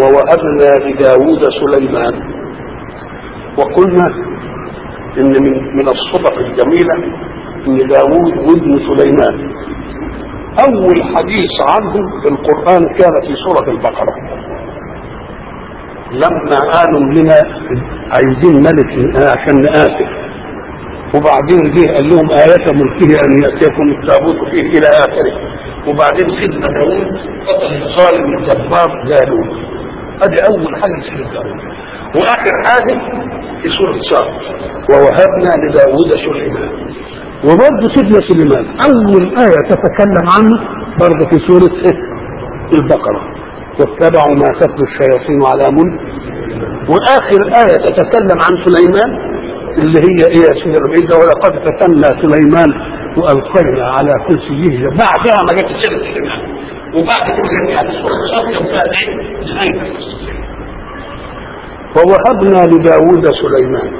ووهبنا لداود سليمان وقلنا ان من من الصدف الجميله ان داود وابن سليمان اول حديث عنه في القران كان في سوره البقره لما قالوا لنا عايزين ملك عشان نقاتل وبعدين جه قال لهم آية ملكه أن يأتيكم التابوت فيه إلى آخره وبعدين سيدنا داوود قتل الظالم الجبار جالوت هذه أول حاجة سيدنا داوود وآخر حاجة في سورة صاد ووهبنا لداوود سليمان وبرضه سيدنا سليمان أول آية تتكلم عنه برضه في سورة إيه؟ البقرة واتبعوا ما تتلو الشياطين على ملك وآخر آية تتكلم عن سليمان اللي هي ايه يا سيدي الربيع ولقد فتنا سليمان والقينا على كرسيه بعدها ما جت سيره سليمان وبعد كده جت سوره صافيه وبعد ايه ووهبنا لداود سليمان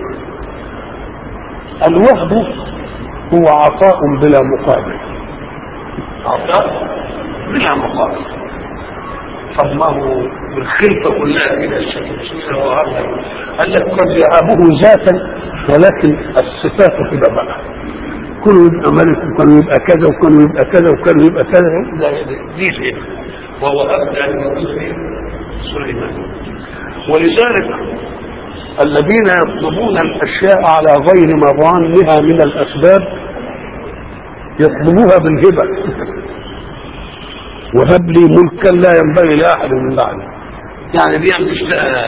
الوهب هو عطاء بلا مقابل عطاء بلا مقابل طب ما هو بالخلقه كلها كده الشكل وهبنا قال لك قد يهابه ذاتا ولكن الصفات كده بقى كله يبقى ملك وكانوا يبقى كذا وكانوا يبقى كذا وكانوا يبقى كذا دي شيء ووهبنا لداود سليمان ولذلك الذين يطلبون الاشياء على غير مظانها من الاسباب يطلبوها بالهبه وهب لي ملكا لا ينبغي لاحد من بعدي يعني دي مش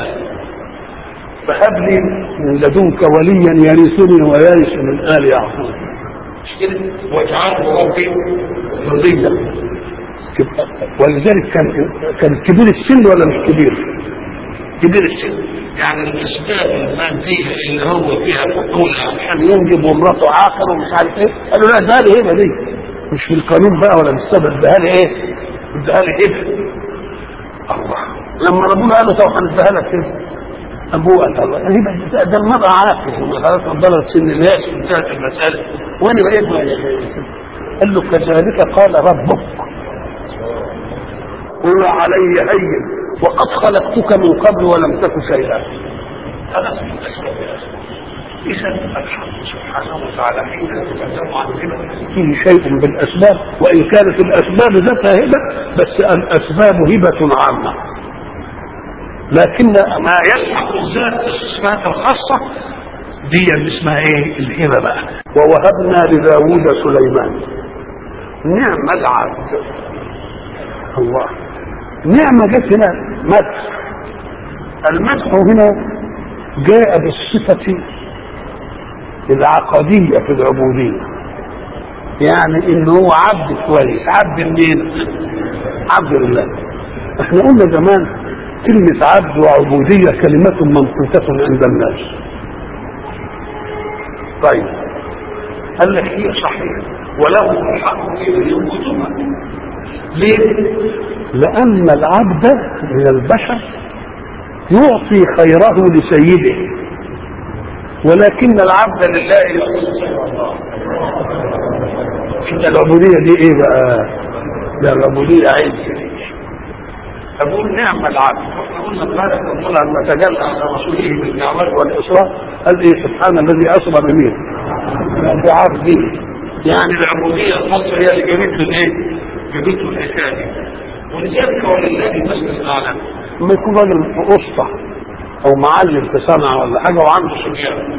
فهب لي من لدنك وليا يرثني ويرث من ال يعقوب مش كده واجعله ربي رضيا ولذلك كان كان كبير السن ولا مش كبير؟ كبير السن يعني الاسباب الماديه اللي هو فيها بطوله عشان ينجب ومراته عاقر ومش عارف ايه قالوا لا ده لي هبه دي مش في القانون بقى ولا في السبب ده لي ايه؟ ده لي هبه الله لما ربنا قال له طب هنديها لك كده ابوه قال الله يعني ده, ده المرأة عاقل خلاص بلغت سن الناس انتهت المسألة وانا بقيت قال له كذلك قال ربك هو علي هين وقد خلقتك من قبل ولم تك شيئا هذا من الاسباب اذا الحق سبحانه وتعالى حين يتكلم عن الهبه فيه شيء بالاسباب وان كانت الاسباب ذاتها هبه بس الاسباب هبه عامه لكن ما يلحق الذات الصفات الخاصة دي اللي اسمها ايه الهبة بقى ووهبنا لداود سليمان نعم العبد الله نعمة جت هنا مدح المدح هنا جاء بالصفة العقدية في العبودية يعني ان هو عبد كويس عبد منين عبد الله احنا قلنا زمان كلمة عبد وعبودية كلمة منقوطة عند الناس طيب قال لك هي صحيح وله الحق في ان ينقذها ليه؟ لأن العبد من البشر يعطي خيره لسيده ولكن العبد لله يعطي خير الله انت العبودية دي ايه بقى؟ ده العبودية عز أقول نعم العبد احنا قلنا امبارح ربنا لما تجلى على رسوله بالنعمات والإسراء قال إيه سبحان الذي أسرى بمين؟ بعبده يعني العبودية الخاصة هي اللي جابت له إيه؟ جابت له الحكاية دي ولذلك ولله المثل الأعلى لما يكون راجل أسطى أو معلم في صنعة ولا حاجة وعنده صبيان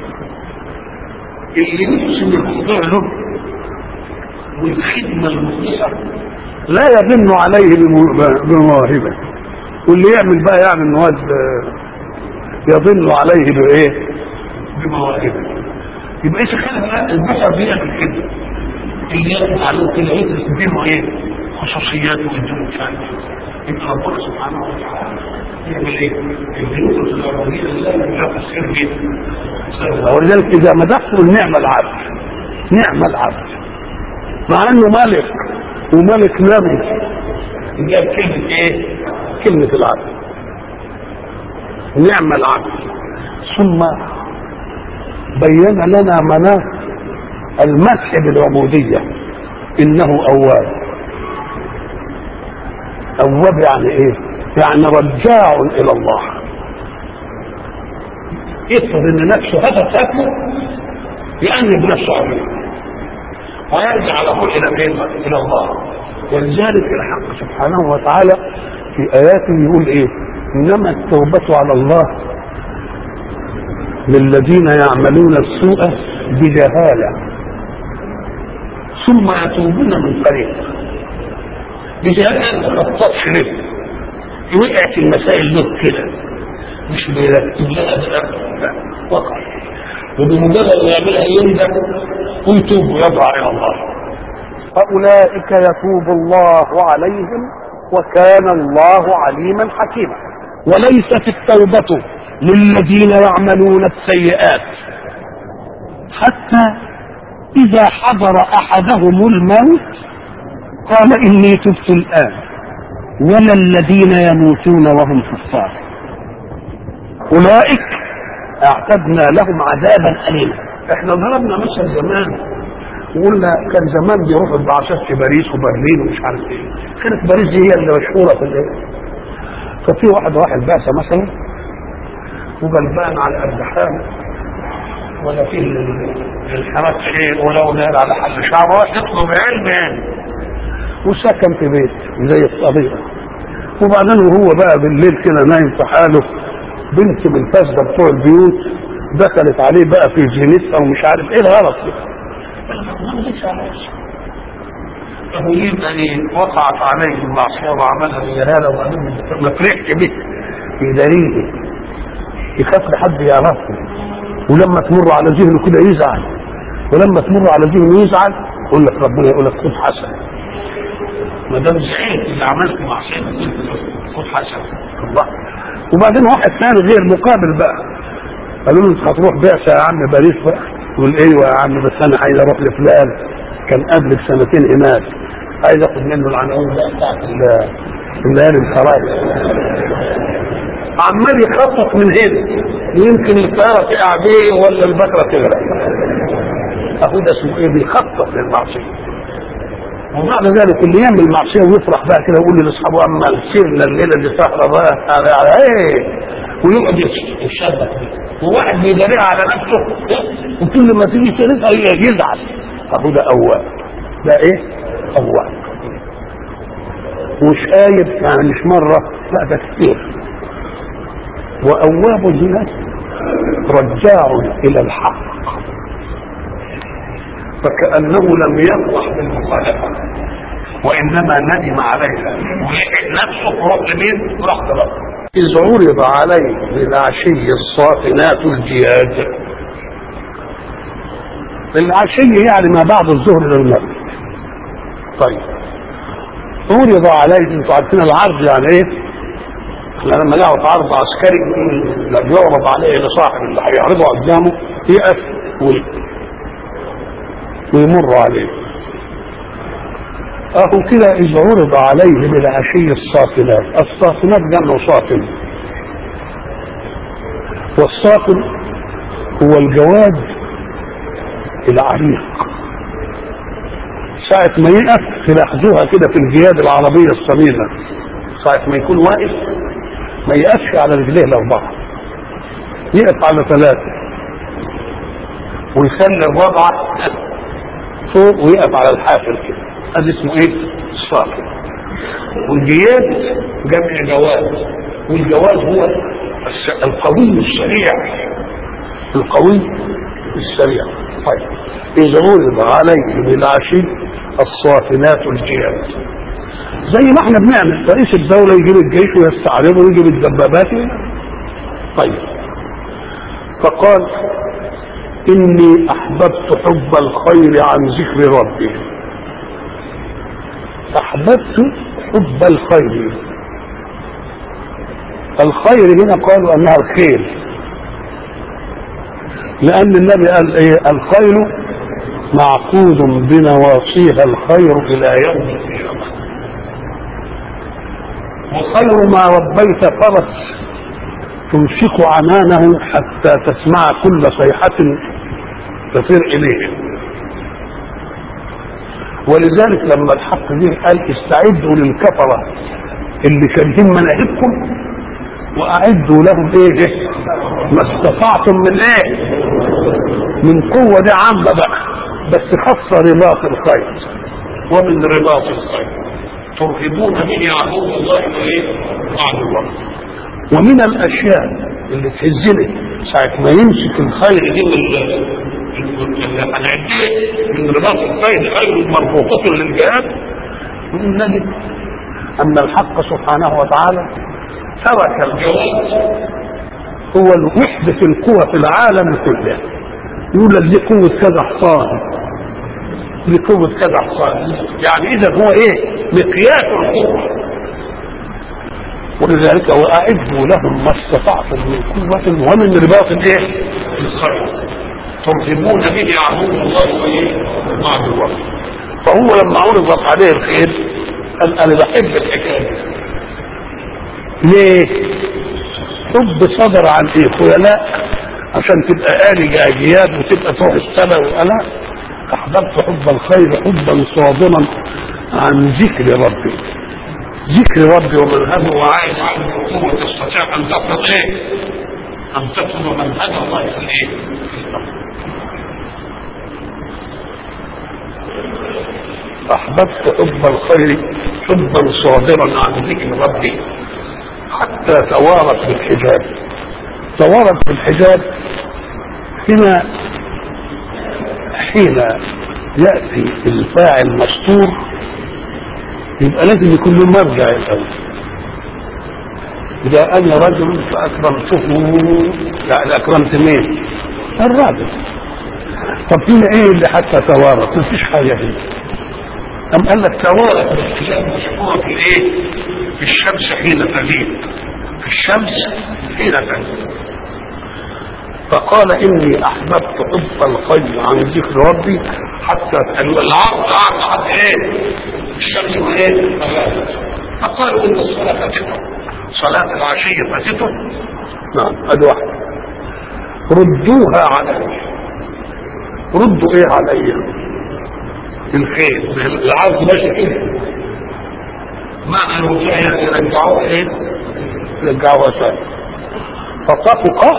اللي نفس الموضوع له والخدمة المخلصة لا يظن عليه بمواهبه واللي يعمل بقى يعمل مواد يظن عليه بايه بمواهبه يبقى ايش خلق البشر بيعمل كده اللي يعمل عليه كده يدرس بينه ايه خصوصياته ويديله مش عارف يبقى ربنا سبحانه وتعالى يعمل ايه؟ يديله في العربيه لا يعرف الخير جدا ولذلك اذا مدحته النعمه العبد نعم العبد مع انه ملك وملك نبي جاب كلمة ايه كلمة العبد نعم العبد ثم بين لنا مناط المسح بالعبودية انه اواب اواب يعني ايه يعني رجاع الى الله يفرض ان نفسه هذا تاكله يأنب نفسه عليه ويرجع على طول الى فين؟ الى الله ولذلك الحق سبحانه وتعالى في اياته يقول ايه؟ انما التوبه على الله للذين يعملون السوء بجهاله ثم يتوبون من قريب بجهاله ما خططش له وقعت المسائل له كده مش بيرتب لها لا وقع وبمجرد ما يعملها يندم ويتوب ويضع الى الله فأولئك يتوب الله عليهم وكان الله عليما حكيما وليست التوبة للذين يعملون السيئات حتى إذا حضر أحدهم الموت قال إني تبت الآن ولا الذين يموتون وهم كفار أولئك اعتدنا لهم عذابا أليما احنا ضربنا مثل زمان وقلنا كان زمان بيروحوا البعثات في باريس وبرلين ومش عارف ايه كانت باريس دي هي اللي مشهوره في الايه ففي واحد راح البعثه مثلا وغلبان على قد حاله ولا في الحراك شيء ولو نال على حل شعره راح يطلب علم يعني وسكن في بيت زي الطبيعه وبعدين وهو بقى بالليل كده نايم في حاله بنت من الفاسده بتوع البيوت دخلت عليه بقى في زينتها ومش عارف ايه الغلط كده فهو يعني وقعت عليه المعصيه وعملها بجلاله وبعدين ما فرحش به في دليله يخاف لحد يعرفه ولما تمر على ذهنه كده يزعل ولما تمر على ذهنه يزعل يقول لك ربنا يقول لك خد حسن ما دام زعلت اللي عملت معصيه خد حسن الله وبعدين واحد ثاني غير مقابل بقى قالوا له انت هتروح بعثه يا عم باريس بقى يقول ايوه يا عم بس انا عايز اروح لفلان كان قبل بسنتين هناك عايز اخد منه العناوين بقى بتاعت الليالي الخرايط عمال يخطط من هنا يمكن الطياره تقع بيه ولا البكره تغرق اهو ده اسمه ايه بيخطط للمعصيه وبعد ذلك اللي يعمل المعصيه ويفرح بقى كده ويقول لاصحابه اما سيرنا الليله اللي سهره بقى على على ايه ويقعد يشبك وواحد بيداريها على نفسه وكل ما تيجي سيرتها يزعل اهو ده اواب ده ايه؟ اواب مش آيب يعني مش مرة لا ده كتير وأواب هنا رجاع إلى الحق فكأنه لم يفرح بالمخالفة وإنما ندم عليها ولحق نفسه وراح لمين؟ راح لربه إذ عرض عليه بالعشي الصافنات الجياد العشي يعني ما بعد الظهر للمغرب طيب عرض عليه انتوا عارفين العرض يعني ايه؟ احنا لما نعرف عرض عسكري يعرض عليه لصاحب اللي هيعرضه قدامه يقف ويمر عليه اهو كده اذ عرض عليه بالعشي الصافنات الصافنات جمع صافن والصافن هو الجواد العريق ساعة ما يقف تلاحظوها كده في الجياد العربية الصغيرة ساعة ما يكون واقف ما يقفش على رجليه الأربعة يقف على ثلاثة ويخلي الرابعة فوق ويقف على الحافل كده هذا اسمه ايه؟ الصافي والجياد جمع جواد والجواد هو القوي السريع القوي السريع طيب إذا عرض عليه بالعشي الصافنات الجياد زي ما احنا بنعمل رئيس الدولة يجيب الجيش ويستعرضه ويجيب الدبابات طيب فقال إني أحببت حب الخير عن ذكر ربي أحببت حب الخير الخير هنا قالوا أنها الخير لأن النبي قال إيه الخير معقود بنواصيها الخير إلى يوم القيامة وخير ما ربيت فرس تمسك عنانه حتى تسمع كل صيحة تطير إليه ولذلك لما الحق به قال استعدوا للكفرة اللي كارهين مناهجكم واعدوا لهم ايه ما استطعتم من ايه من قوه دي عامه بقى بس خاصه رباط الخير ومن رباط الخير ترهبون به عدو الله وايه عدو ومن الاشياء اللي تهزني ساعة ما يمسك الخير دي من هنعديه من رباط الخير خير مربوطة للجهاد نجد أن الحق سبحانه وتعالى ترك الجواد هو وحدة القوى في العالم كله يقول لك دي قوة كذا حصان دي قوة كذا حصان يعني إذا هو إيه مقياس القوة ولذلك وأعدوا لهم ما استطعتم من قوة ومن رباط الإيه؟ الخير ترهبون به عدو الله وإيه؟ وعدوه فهو لما عرضت عليه الخير قال أنا بحب الحكاية دي ليه؟ حب صدر عن ايه خيلاء عشان تبقى آلي أجياد وتبقى تروح السماء وأنا أحببت حب الخير حبا صادما عن ذكر ربي ذكر ربي ومنهجه وعايز عنه قوة تستطيع أن تفرض إيه؟ أن تفرض منهج الله في الإيه؟ في الأرض. أحببت حب الخير حبا صادرا عن ذكر ربي حتى توارت بالحجاب توارت بالحجاب هنا حين يأتي الفاعل مستور يبقى لازم يكون له مرجع الأول إذا أنا رجل فأكرمته يعني أكرمت مين؟ الراجل طب هنا إيه اللي حتى توارت؟ مفيش حاجة هنا أم قال لك توارت الحجاب مشهورة في الإيه؟ في الشمس حين تغيب في الشمس حين تغيب فقال إني أحببت حب الخير عن ذكر ربي حتى العرض عرض عرض إيه؟ الشمس وايه فقالوا ان الصلاة فاتته صلاة العشية فاتته نعم ادي واحدة ردوها علي ردوا ايه علي الخير العرض ماشي كده معنى ردوها يرجعوها ايه يرجعوها ثاني فطفق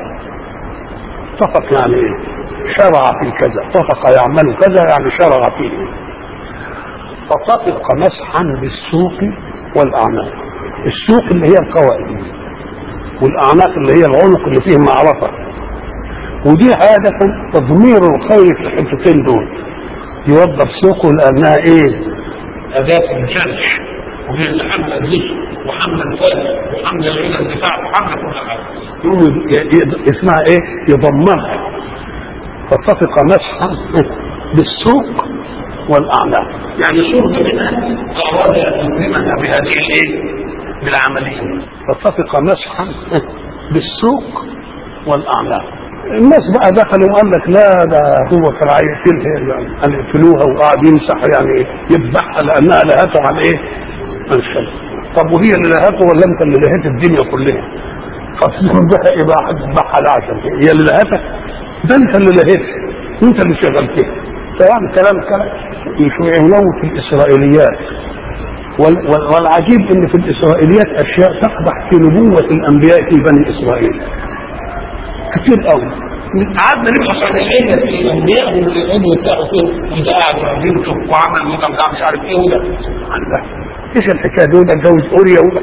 طفق يعني ايه شرع في كذا طفق يعمل كذا يعني شرع فيه فطفق مسحا بالسوق والاعناق السوق اللي هي القوائم والاعناق اللي هي العنق اللي فيه معرفه ودي عادة تضمير الخير في الحتتين دول يوضب سوقه لانها ايه اداة الجرح وهي اللي حمل الجسم وحمل الفرد وحمل الغنى الدفاع وحمل كل حاجه يقوم اسمها ايه يضمنها فطفق مسحا بالسوق والاعناق يعني شرب منها اراد ان يكرمها بهذه الايه بالعمليه فطفق مسحا بالسوق والاعناق الناس بقى دخلوا وقال لك لا ده هو كان عايز ان يقتلوها وقعد يمسح يعني يذبحها لانها لهته عن ايه؟ عن الشمس طب وهي اللي لهته ولا انت اللي لهيت الدنيا كلها؟ فتصير بقى ايه بقى هتذبحها لا عشان هي اللي لهتك ده انت اللي لهيتها انت اللي شغلتها طبعا كلام كلام يشيعونه في الاسرائيليات والعجيب ان في الاسرائيليات اشياء تقدح في نبوه الانبياء في بني اسرائيل كتير قوي قعدنا نبقى صحيحين في الانبياء والعضو بتاعه فيه وده قاعد مع بنته وعمل مدى مش عارف ايه وده الله ايش الحكايه دي وده اتجوز اوريا وده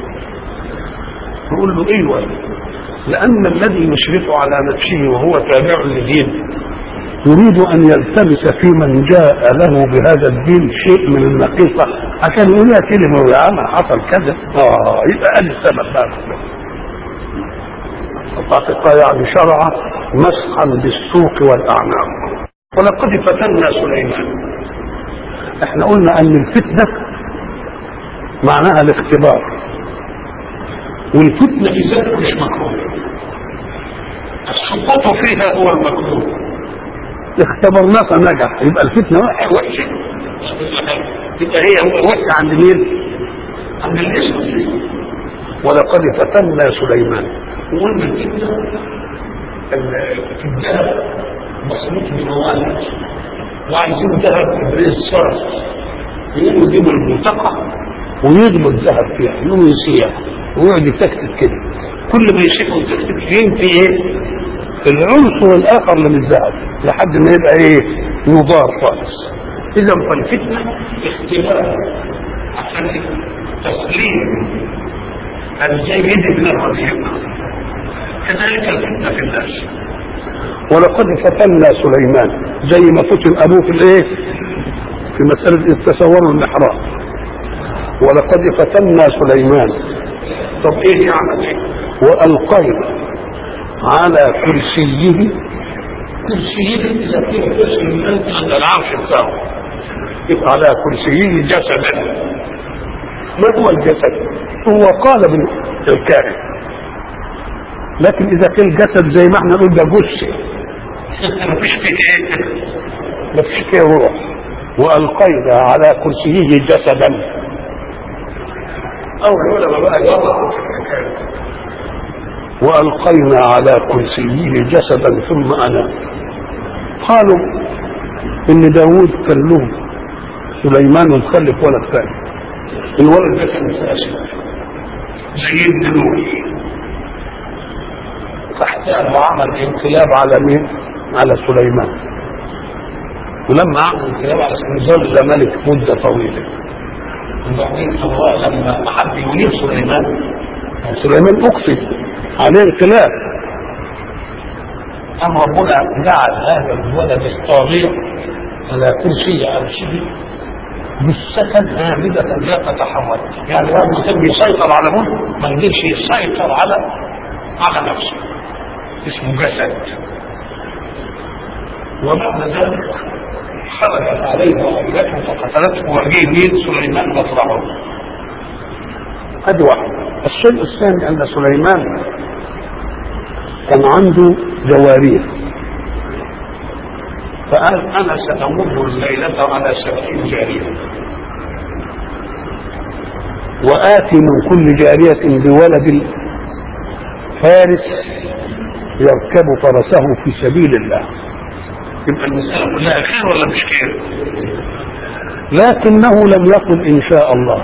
نقول له ايوه لان الذي يشرف على نفسه وهو تابع لدين يريد ان يلتمس في من جاء له بهذا الدين شيء من النقيصه عشان يقول لها كلمه ويا عم حصل كذا اه يبقى قال السبب بقى فطفق يعني شرع مسحا بالسوق والاعناق ولقد فتنا سليمان احنا قلنا ان الفتنه معناها الاختبار والفتنه في ذاتها مش مكروه السقوط فيها هو المكروه اختبرناك نجح يبقى الفتنه وحشه يبقى هي وحشه عند مين؟ عند الاسم ولقد فتنا سليمان وقلنا الفتنه في الذهب مخلوط بمواد وعايزين ذهب ابريز صرف يقوموا يجيبوا الملتقى ويغلو الذهب فيها يقوم يسيح ويقعد يتكتك كده كل ما يسيح ويتكتك ينفي ايه العنصر الاخر من الذهب لحد ما يبقى ايه يضار خالص اذا فالفتنه اختلاف عشان تسليم الجيد من الرفيق كذلك الفتنه في الناس ولقد فتنا سليمان زي ما فتن ابوه في الايه في مساله اذ تصوروا المحراب ولقد فتنا سليمان طب ايه يعني ايه والقينا على كرسيه كرسيه اذا كان كرسي انت عند العرش بتاعه يبقى على كرسيه جسدا ما هو الجسد هو قالب الكائن لكن اذا كان جسد زي ما احنا نقول ده جثه مفيش فيه ايه مفيش فيه روح والقينا على كرسيه جسدا او العلماء بقى يضعوا والقينا على كرسيه جسدا ثم انام قالوا ان داوود كان له سليمان مخلف ولد ثاني الولد ده كان فاسد زي ابن نوح فاحتال وعمل انقلاب على مين؟ على سليمان ولما عمل انقلاب على سليمان ظل ملك مده طويله وبعدين الله لما حب يوليد سليمان سليمان اقصد عليه انقلاب أم ربنا جعل هذا الولد الطاغية على كرسي عرشه بالسكن هامدة لا تتحول يعني هو بيحب يسيطر على ملك ما يقدرش يسيطر على على نفسه اسمه جسد وبعد ذلك خرجت عليه وعيلته فقتلته وجه مين سليمان مطرحه ادي واحد الشيء الثاني ان سليمان كان عنده جوارير فقال انا سامر الليله على سبعين جاريه واتي من كل جاريه بولد فارس يركب فرسه في سبيل الله يبقى المسألة كلها خير ولا مش خير؟ لكنه لم يقل إن شاء الله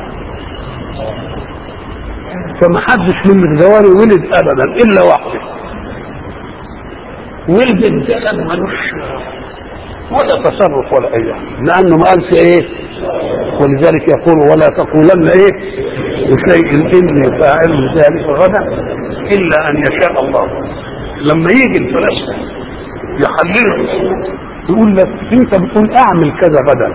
فما حدش من الزواري ولد أبدا إلا واحدة ولد الجسد ملوش ولا تصرف ولا أي لأنه ما قالش إيه ولذلك يقول ولا تقولن إيه لشيء إني فاعل ذلك غدا إلا أن يشاء الله لما يجي الفلاسفة يحلله يقول لك انت بتقول اعمل كذا غدا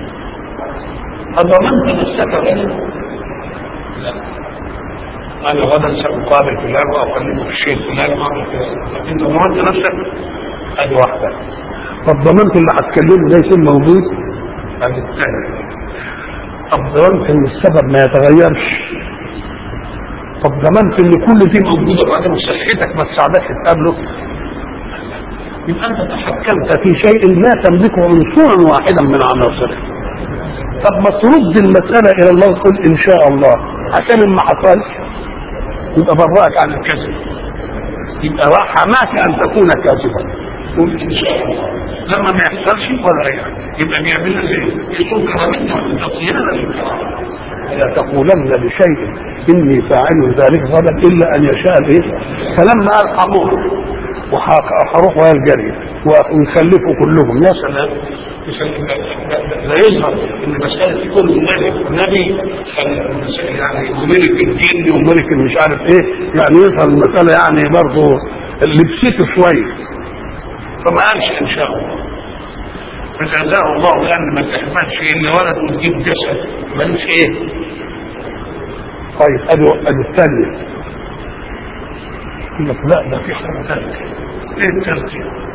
اضمنت نفسك غدا لا انا غدا ساقابل فلان واكلمه في الشيء فلان واعمل كذا انت ضمنت نفسك ادي واحده طب ضمنت اللي هتكلمه ده يكون موجود ادي الثانيه طب ضمنت ان السبب ما يتغيرش طب ضمنت ان كل دي موجوده وبعدين صحتك ما تساعدكش تقابله يبقى انت تحكمت في شيء لا تملكه عنصرا واحدا من عناصره طب ما ترد المسألة إلى الله وتقول إن شاء الله عشان ما حصلش يبقى برأك عن الكذب يبقى حماك أن تكون كاذبا قول إن شاء الله لما ما يحصلش ولا يعني يبقى بيعمل زي يصوم كرامتنا وانت صيانة لا تقولن لشيء إني فاعل ذلك غدا إلا أن يشاء الإيه فلما ألحقوه وهروح ويا الجري ونخلفوا كلهم يا سلام لا يظهر ان مسألة كل ملك نبي يعني ملك الجن وملك مش عارف ايه يعني يظهر المسألة يعني برضه لبسته شوية فما قالش ان شاء الله فجزاه الله لان ما تحملش الا ولد وتجيب جسد ملوش ايه طيب ادي ادي الثانيه يقول لك لا ده في حاجه ثالثه ايه الثالثه؟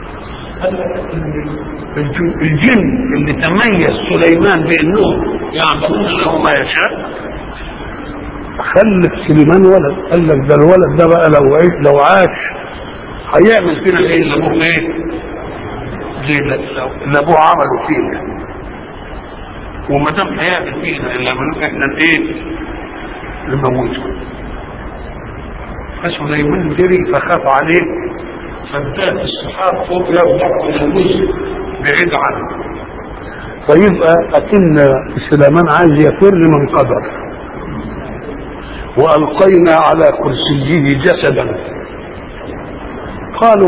الجن اللي تميز سليمان بانهم يعملون له ما يشاء خلف سليمان ولد قال لك ده الولد ده بقى لو عيش لو عاش هيعمل فينا زي اللي ابوه ايه؟ زي اللي ابوه عمله فينا وما دام هيعمل فينا اللي عملوه احنا ايه؟ نموته فسليمان جري فخاف عليه فانتهت السحاب فوق يرجع الى الجزء بعيد عنه فيبقى اكن سليمان عايز يفر من قدر والقينا على كرسيه جسدا قالوا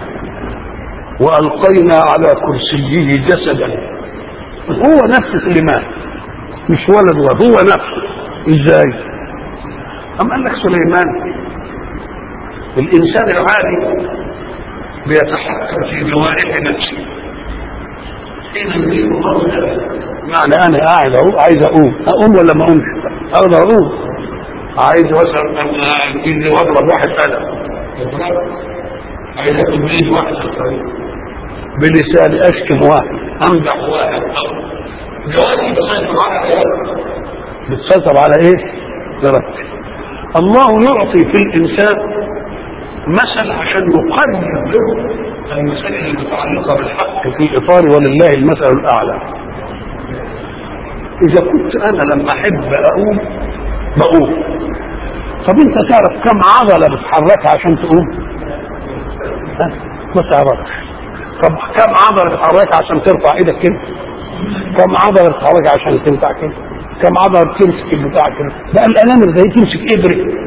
والقينا على كرسيه جسدا هو نفس سليمان مش ولد ولد هو نفسه ازاي أم قال لك سليمان الإنسان العادي بيتحكم في جوارح نفسه حين يريد معنى أنا قاعد أهو عايز أقوم أقوم ولا ما أقومش؟ أقدر أقوم عايز مثلا إني أضرب واحد قلم عايز أكتب بإيد واحد في الطريق بلساني أشتم واحد أمدح واحد جوارحي بتسيطر على حياتي بتسيطر على إيه؟ إرادتي الله يعطي في الإنسان مثل عشان يقرب له المسائل المتعلقة بالحق في إطار ولله المثل الأعلى إذا كنت أنا لما أحب أقوم بقوم طب أنت تعرف كم عضلة بتحركها عشان تقوم؟ ها؟ ما تعرفش طب كم عضلة بتحركها عشان ترفع إيدك كده؟ كم عضلة بتحركها عشان تنفع كده؟ كم عضلة بتمسك البتاع كده؟ بقى الأنامل زي تمسك إبرة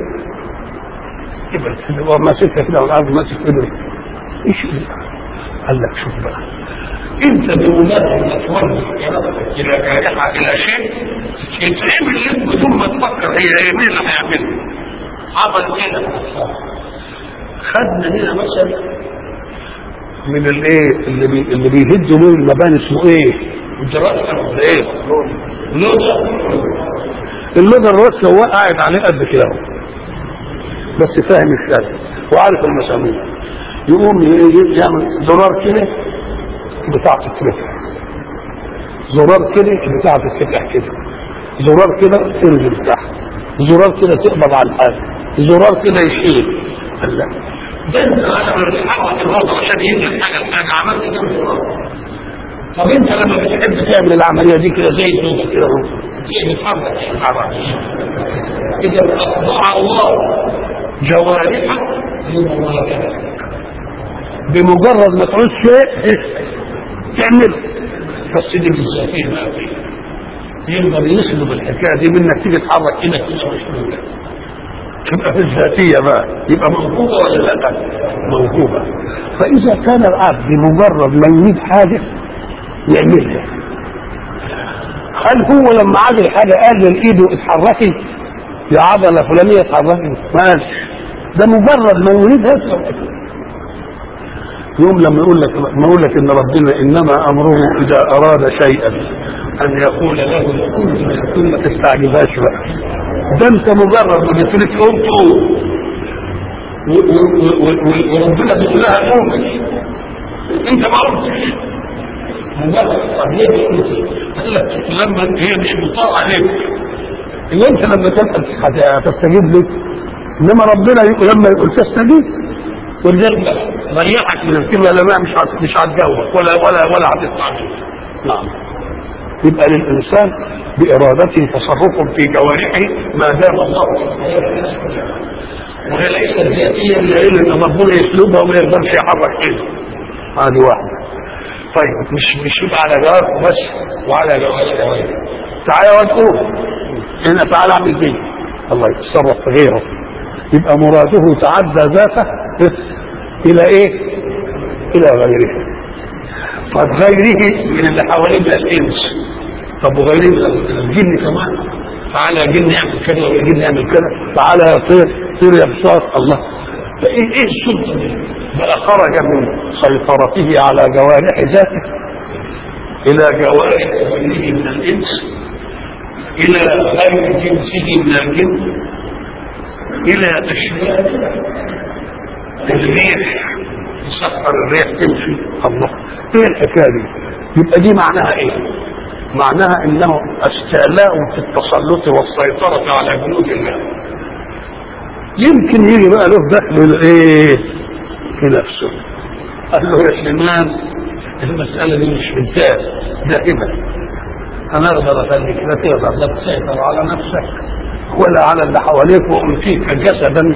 إبرة ماسكها كده والأرض ماسك إبرة إيش قال لك شوف بقى انت بمجرد ما توجه ارادتك الى جارحه الى شيء يتعمل لك بدون ما تفكر هي ايه مين اللي هيعملها عمل كده خدنا هنا مثلا من الايه اللي بي اللي بيهدوا له المباني اسمه ايه؟ الدراسه ولا ايه؟ لودر اللودر بس هو قاعد عليه قد كده اهو بس فاهم الشارع وعارف المسامير يقوم يعمل زرار كده بتاع تتفتح زرار كده بتاع تتفتح كده زرار كده تنزل تحت زرار كده تقبض على الحاجة زرار كده يشيل لا ده انت عشان تحرك الوضع عشان ينزل حاجه الحاجه عملت كم زرار طب انت لما بتحب تعمل العمليه دي كده زي الزوجه كده اهو تيجي تتحرك تتحرك اذا اخضع الله جوارحك لمواجهتك بمجرد ما تعوز شيء تعمله بس دي بالذاتيه ما فيه يقدر يسلب الحكايه دي منك تيجي تحرك ايدك كده مش ممكن تبقى في الذاتيه بقى يبقى موهوبه ولا لا؟ موهوبه فاذا كان العبد بمجرد ما يريد حاجه يعملها هل هو لما عمل حاجه قال لايده اتحركي يا عضله فلانيه اتحركي ما قالش ده مجرد ما يريدها يوم لما يقول لك ما يقول لك ان ربنا انما امره اذا اراد شيئا ان يقول له كن فيكون ما تستعجبهاش بقى ده انت مجرد ما بتريد قوم تقوم وربنا بيقول لها قومي انت ما قلتش مجرد طب ليه قال لك لما هي مش مطاعه عليك اللي انت لما تسال تستجيب لك انما ربنا يقول لما يقول تستجيب ولذلك ضيعك من الكلمه لما مش هت- مش هتجاوبك ولا ولا ولا هتطلع منك. نعم يبقى للانسان بارادته تصرف في جوارحه ما دام الله وهي ليست ذاتيه لان ان ربنا يسلبها وما يقدرش يحرك ايده هذه واحده طيب مش مش يبقى على جوارحه بس وعلى جوارحه غيره تعالى وتقول هنا تعالى اعمل كده الله يتصرف في غيره يبقى مراده تعدى ذاته الى ايه الى غيره طب غيره من اللي حواليه من الانس طب وغيره من الجن كمان تعالى يا جن يعمل كده ويا جن يعمل كده تعالى يا طير طير يا بساط الله ده ايه ايه السلطه دي بقى خرج من سيطرته على جوارح ذاته الى جوارح غيره من الانس الى غير جنسه من الجن الى اشياء الريح يسخر الريح تمشي الله ايه الحكايه دي يبقى دي معناها ايه معناها انه استعلاء في التسلط والسيطره على جنود الله يمكن يجي بقى له دخل الايه في نفسه قال له يا سليمان المساله دي مش بالذات دائما انا اقدر اخليك لا تقدر لا تسيطر على نفسك ولا على اللي حواليك وامسيك جسدا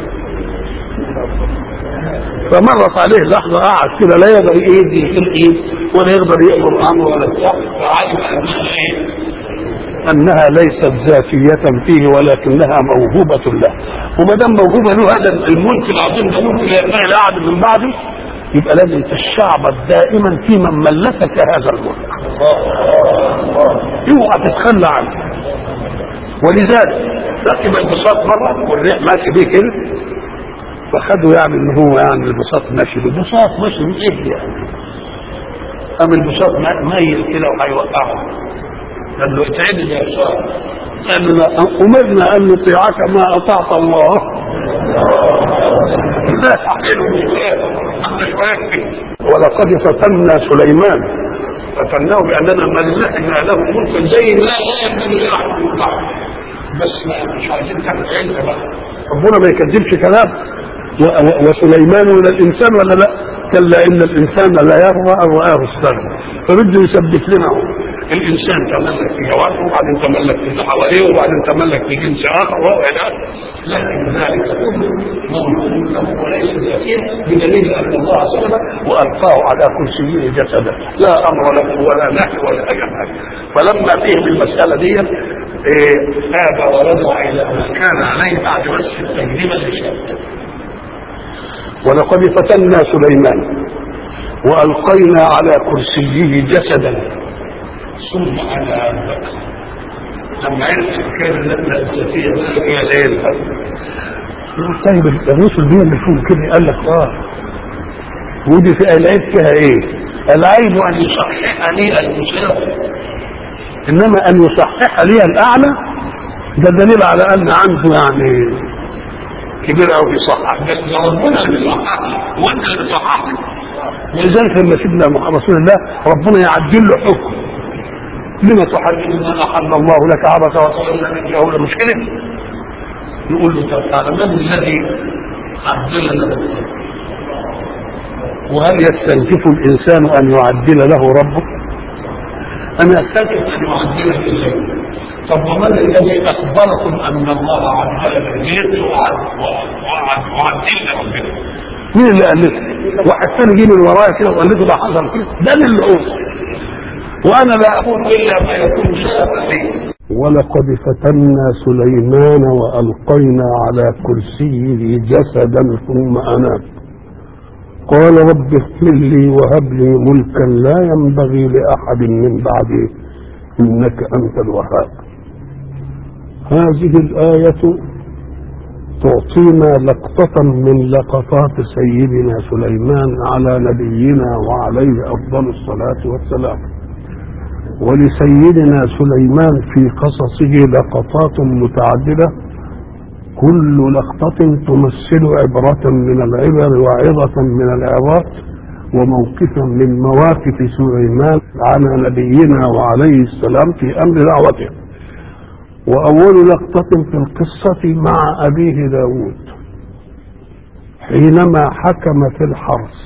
فمرت عليه لحظة قعد كده لا يقدر ايدي في الايد ولا يقدر يقبل امره ولا بتاع فعلم انها ايه؟ انها ليست ذاتيه فيه ولكنها موهوبه له وما دام موهوبه له هذا الملك العظيم ده ممكن ينبغي لاحد من بعده يبقى لازم تستعبد دائما في من ملكك هذا الملك اوعى تتخلى عنه ولذلك ركب البساط مره والريح ماشي بيه كده فخدوا يعني ان هو يعني البساط ماشي بالبساط ماشي بايه يعني قام البساط ميل كده وهيوقعه قال له اتعدل يا بساط قال له لا امرنا ان نطيعك ما اطعت الله لا ولقد فتنا سليمان فتناه باننا ملكنا له ملكا زي لا لا ينبغي لاحد من بعده بس مش عايزين تعمل علم بقى ربنا ما يكذبش كلام وسليمان ولا الانسان ولا لا كلا ان الانسان لا يرضى ان راه استغنى فبده يثبت لنا الانسان تملك في جوارحه وبعدين تملك في اللي حواليه وبعدين تملك في جنس اخر والى لكن ذلك كله موجود له وليس ذاتيا بدليل ان الله سبحانه والقاه على كرسيه جسدا لا امر له ولا نهي ولا اي حاجه فلما فهم المساله دي إيه تاب ورجع الى ما كان عليه بعد بس التجربه اللي شافها ولقد فتنا سليمان والقينا على كرسيه جسدا ثم اناب لما عرف الحكايه الذاتيه هي ليل طيب الرسل دي اللي فوق كده قال لك اه ودي في العيب فيها ايه؟ العيب ان يصحح لي المساوي انما ان يصحح لي الاعلى ده دليل على ان عنده يعني كبير قوي يصحح بس ربنا اللي بيصحح وانت اللي بتصحح ولذلك لما سيدنا رسول الله ربنا يعدل له حكم لما تحرم ما احل الله لك عبث وطلب من جهول مش كده نقول له طب تعالى من الذي عدل لنا وهل يستنكف الانسان ان يعدل له ربه انا استنكف ان يعدل اليه طب ومن الذي اخبركم ان الله عدل البيت وعدل ربنا مين اللي قال لكم؟ واحد ثاني جه من ورايا كده وقال لكم ده حصل كده ده اللي قلت وانا لا اقول الا ما يكون شاء لي ولقد فتنا سليمان والقينا على كرسيه جسدا ثم اناب قال رب اغفر لي وهب لي ملكا لا ينبغي لاحد من بعدي انك انت الوهاب هذه الايه تعطينا لقطه من لقطات سيدنا سليمان على نبينا وعليه افضل الصلاه والسلام ولسيدنا سليمان في قصصه لقطات متعددة كل لقطة تمثل عبرة من العبر وعظة من العظات وموقفا من مواقف سليمان على نبينا وعليه السلام في أمر دعوته وأول لقطة في القصة مع أبيه داود حينما حكم في الحرث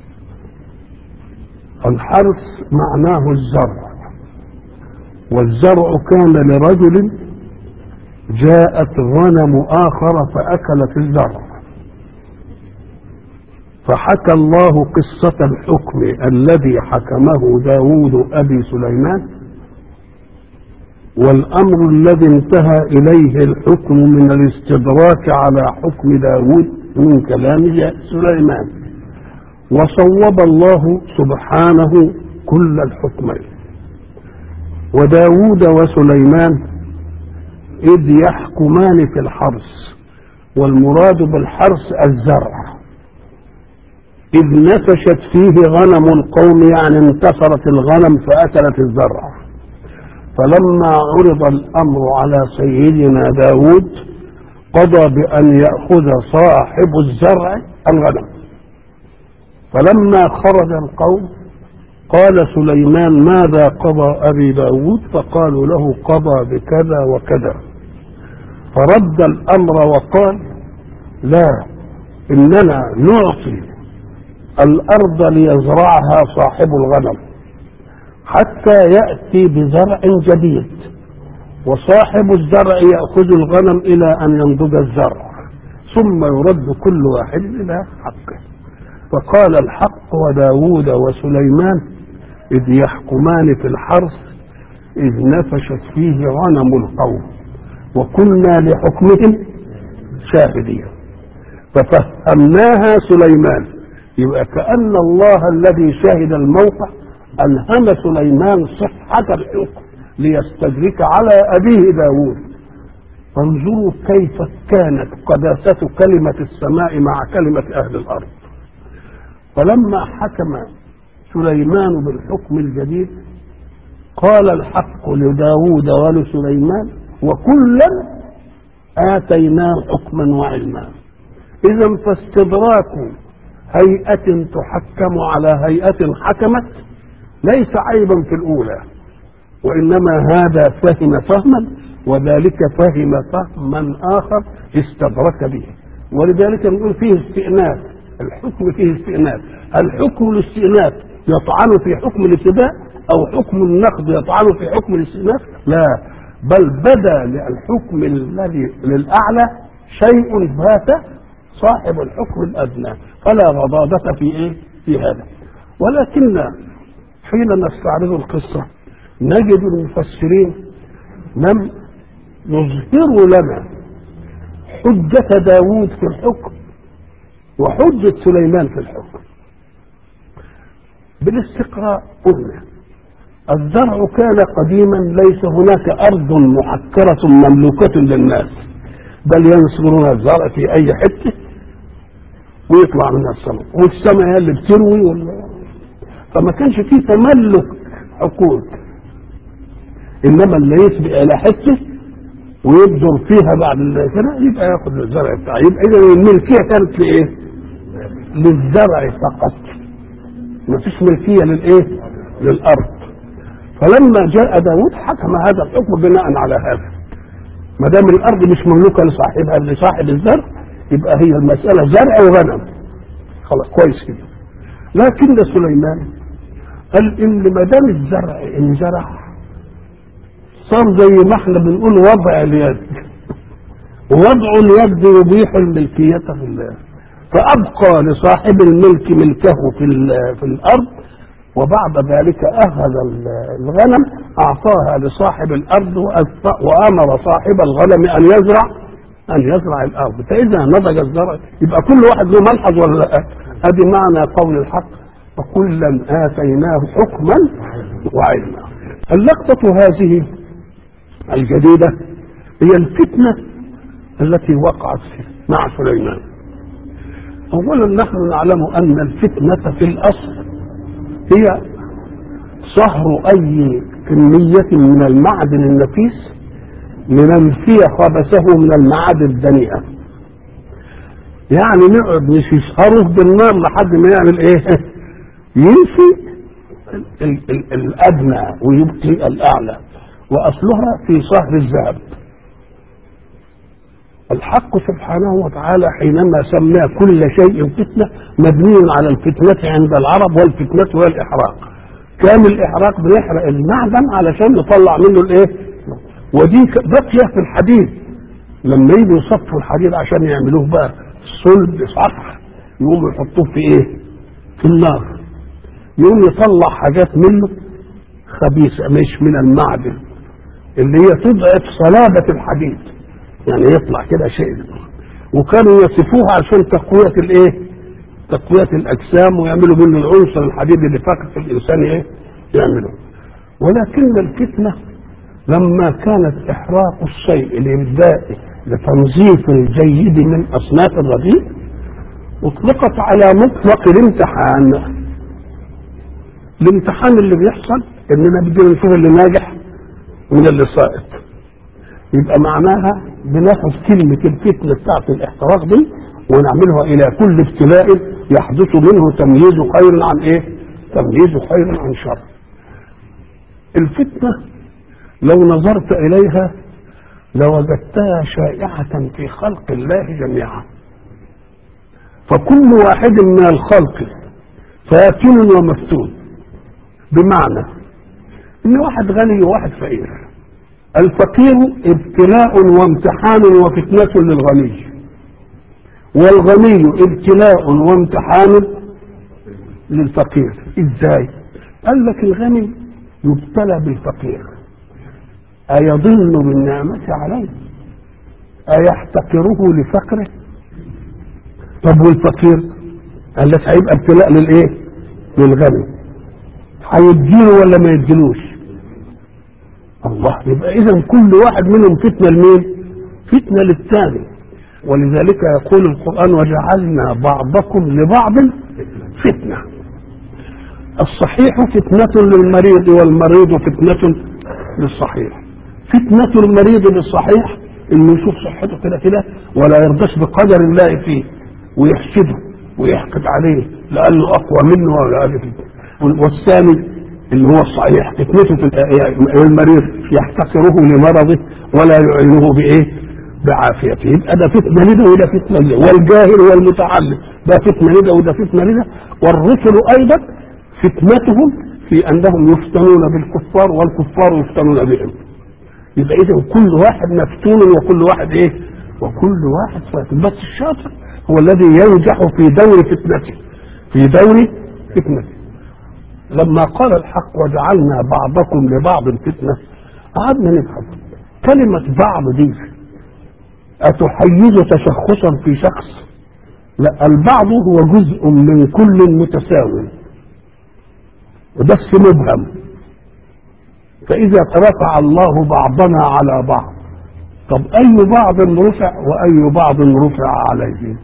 الحرث معناه الزرع والزرع كان لرجل جاءت غنم آخر فأكلت الزرع فحكى الله قصة الحكم الذي حكمه داود أبي سليمان والأمر الذي انتهى إليه الحكم من الاستدراك على حكم داود من كلام سليمان وصوب الله سبحانه كل الحكمين وداود وسليمان إذ يحكمان في الحرث والمراد بالحرث الزرع إذ نفشت فيه غنم القوم يعني انتصرت الغنم فأكلت الزرع فلما عرض الأمر على سيدنا داود قضى بأن يأخذ صاحب الزرع الغنم فلما خرج القوم قال سليمان ماذا قضى أبي داود فقالوا له قضى بكذا وكذا فرد الأمر وقال لا إننا نعطي الأرض ليزرعها صاحب الغنم حتى يأتي بزرع جديد وصاحب الزرع يأخذ الغنم إلى أن ينضج الزرع ثم يرد كل واحد إلى حقه فقال الحق وداود وسليمان إذ يحكمان في الحرث إذ نفشت فيه غنم القوم وكنا لحكمهم شاهدين ففهمناها سليمان يبقى كأن الله الذي شهد الموقع ألهم سليمان صحة الحكم ليستدرك على أبيه داود فانظروا كيف كانت قداسة كلمة السماء مع كلمة أهل الأرض فلما حكم سليمان بالحكم الجديد قال الحق لداود ولسليمان وكلا آتيناه حكما وعلما إذا فاستدراك هيئة تحكم على هيئة حكمت ليس عيبا في الأولى وإنما هذا فهم فهما وذلك فهم فهما آخر استدرك به ولذلك نقول فيه استئناف الحكم فيه استئناف الحكم الاستئناف يطعن في حكم الابتداء أو حكم النقد يطعن في حكم الاستئناف لا بل بدا للحكم الذي للأعلى شيء فات صاحب الحكم الأدنى فلا غضاضة في إيه؟ في هذا ولكن حين نستعرض القصة نجد المفسرين لم يظهروا لنا حجة داوود في الحكم وحجة سليمان في الحكم بالاستقراء قلنا الزرع كان قديما ليس هناك أرض محكرة مملوكة للناس بل ينصرون الزرع في أي حتة ويطلع من السماء والسماء هي اللي بتروي ولا فما كانش فيه تملك حقوق انما اللي يسبق الى حته ويبذر فيها بعد كده يبقى ياخد الزرع بتاعه يبقى اذا الملكيه كانت لايه؟ للزرع فقط ما فيش ملكيه للايه؟ للارض فلما جاء داود حكم هذا الحكم بناء على هذا ما دام الارض مش مملوكه لصاحبها لصاحب الزرع يبقى هي المساله زرع وغنم خلاص كويس كده لكن سليمان قال ان ما دام الزرع انزرع صار زي ما احنا بنقول وضع اليد وضع اليد يبيح الملكية في الله فأبقى لصاحب الملك ملكه في, في الأرض وبعد ذلك أخذ الغنم أعطاها لصاحب الأرض وأمر صاحب الغنم أن يزرع أن يزرع الأرض فإذا نضج الزرع يبقى كل واحد له ملحظ ولا لا أدي معنى قول الحق وكلا آتيناه حكما وعلما اللقطة هذه الجديدة هي الفتنة التي وقعت مع سليمان أولا نحن نعلم أن الفتنة في الأصل هي صهر أي كمية من المعدن النفيس لننفي خبثه من المعادن الدنيئة يعني نقعد نسهره بالنار لحد ما يعمل ايه ينفي ال ال الادنى ويبقي الاعلى واصلها في صهر الذهب الحق سبحانه وتعالى حينما سمى كل شيء فتنة مبني على الفتنة عند العرب والفتنة هي الإحراق كان الإحراق بنحرق المعدن علشان نطلع منه الإيه؟ ودي بقية في الحديد لما يجوا يصفوا الحديد عشان يعملوه بقى صلب صفح يقوموا يحطوه في إيه؟ في النار يقوم يطلع حاجات منه خبيثة مش من المعدن اللي هي تضعف صلابة الحديد يعني يطلع كده شيء وكانوا يصفوها عشان تقوية الايه؟ تقوية الأجسام ويعملوا منه العنصر الحديد اللي فقط في الإنسان ايه؟ يعمله ولكن الفتنة لما كانت إحراق الشيء الإبدائي لتنظيف الجيد من أصناف الرديء أطلقت على مطلق الامتحان الامتحان اللي بيحصل اننا بدنا نشوف اللي ناجح من اللي ساقط يبقى معناها بناخد كلمة الفتنة بتاعت الاحتراق دي ونعملها إلى كل ابتلاء يحدث منه تمييز خير عن إيه؟ تمييز خير عن شر. الفتنة لو نظرت إليها لوجدتها شائعة في خلق الله جميعا. فكل واحد من الخلق فاتن ومفتون بمعنى ان واحد غني وواحد فقير الفقير ابتلاء وامتحان وفتنة للغني والغني ابتلاء وامتحان للفقير ازاي قال لك الغني يبتلى بالفقير أيظن بالنعمة عليه أيحتقره لفقره طب والفقير قال لك هيبقى ابتلاء للايه للغني هيديله ولا ما يديلوش الله يبقى اذا كل واحد منهم فتنه لمين فتنه للثاني ولذلك يقول القران وجعلنا بعضكم لبعض فتنه الصحيح فتنه للمريض والمريض فتنه للصحيح فتنه المريض للصحيح انه يشوف صحته كده كده ولا يرضاش بقدر الله فيه ويحسده ويحقد عليه لانه اقوى منه ولا أقل والثاني اللي هو الصحيح فتنته في المريض يحتقره لمرضه ولا يعينه بايه؟ بعافيته يبقى ده فتنه لده وده فتنه لده والجاهل والمتعلم ده فتنه لده وده فتنه لده والرسل ايضا فتنتهم في انهم يفتنون بالكفار والكفار يفتنون بهم يبقى اذا كل واحد مفتون وكل واحد ايه؟ وكل واحد فاتن بس الشاطر هو الذي ينجح في دور فتنته في دور فتنته لما قال الحق وجعلنا بعضكم لبعض فتنة قعدنا نبحث كلمة بعض دي أتحيز تشخصا في شخص لا البعض هو جزء من كل متساوي وبس مبهم فإذا رفع الله بعضنا على بعض طب أي بعض رفع وأي بعض رفع عليه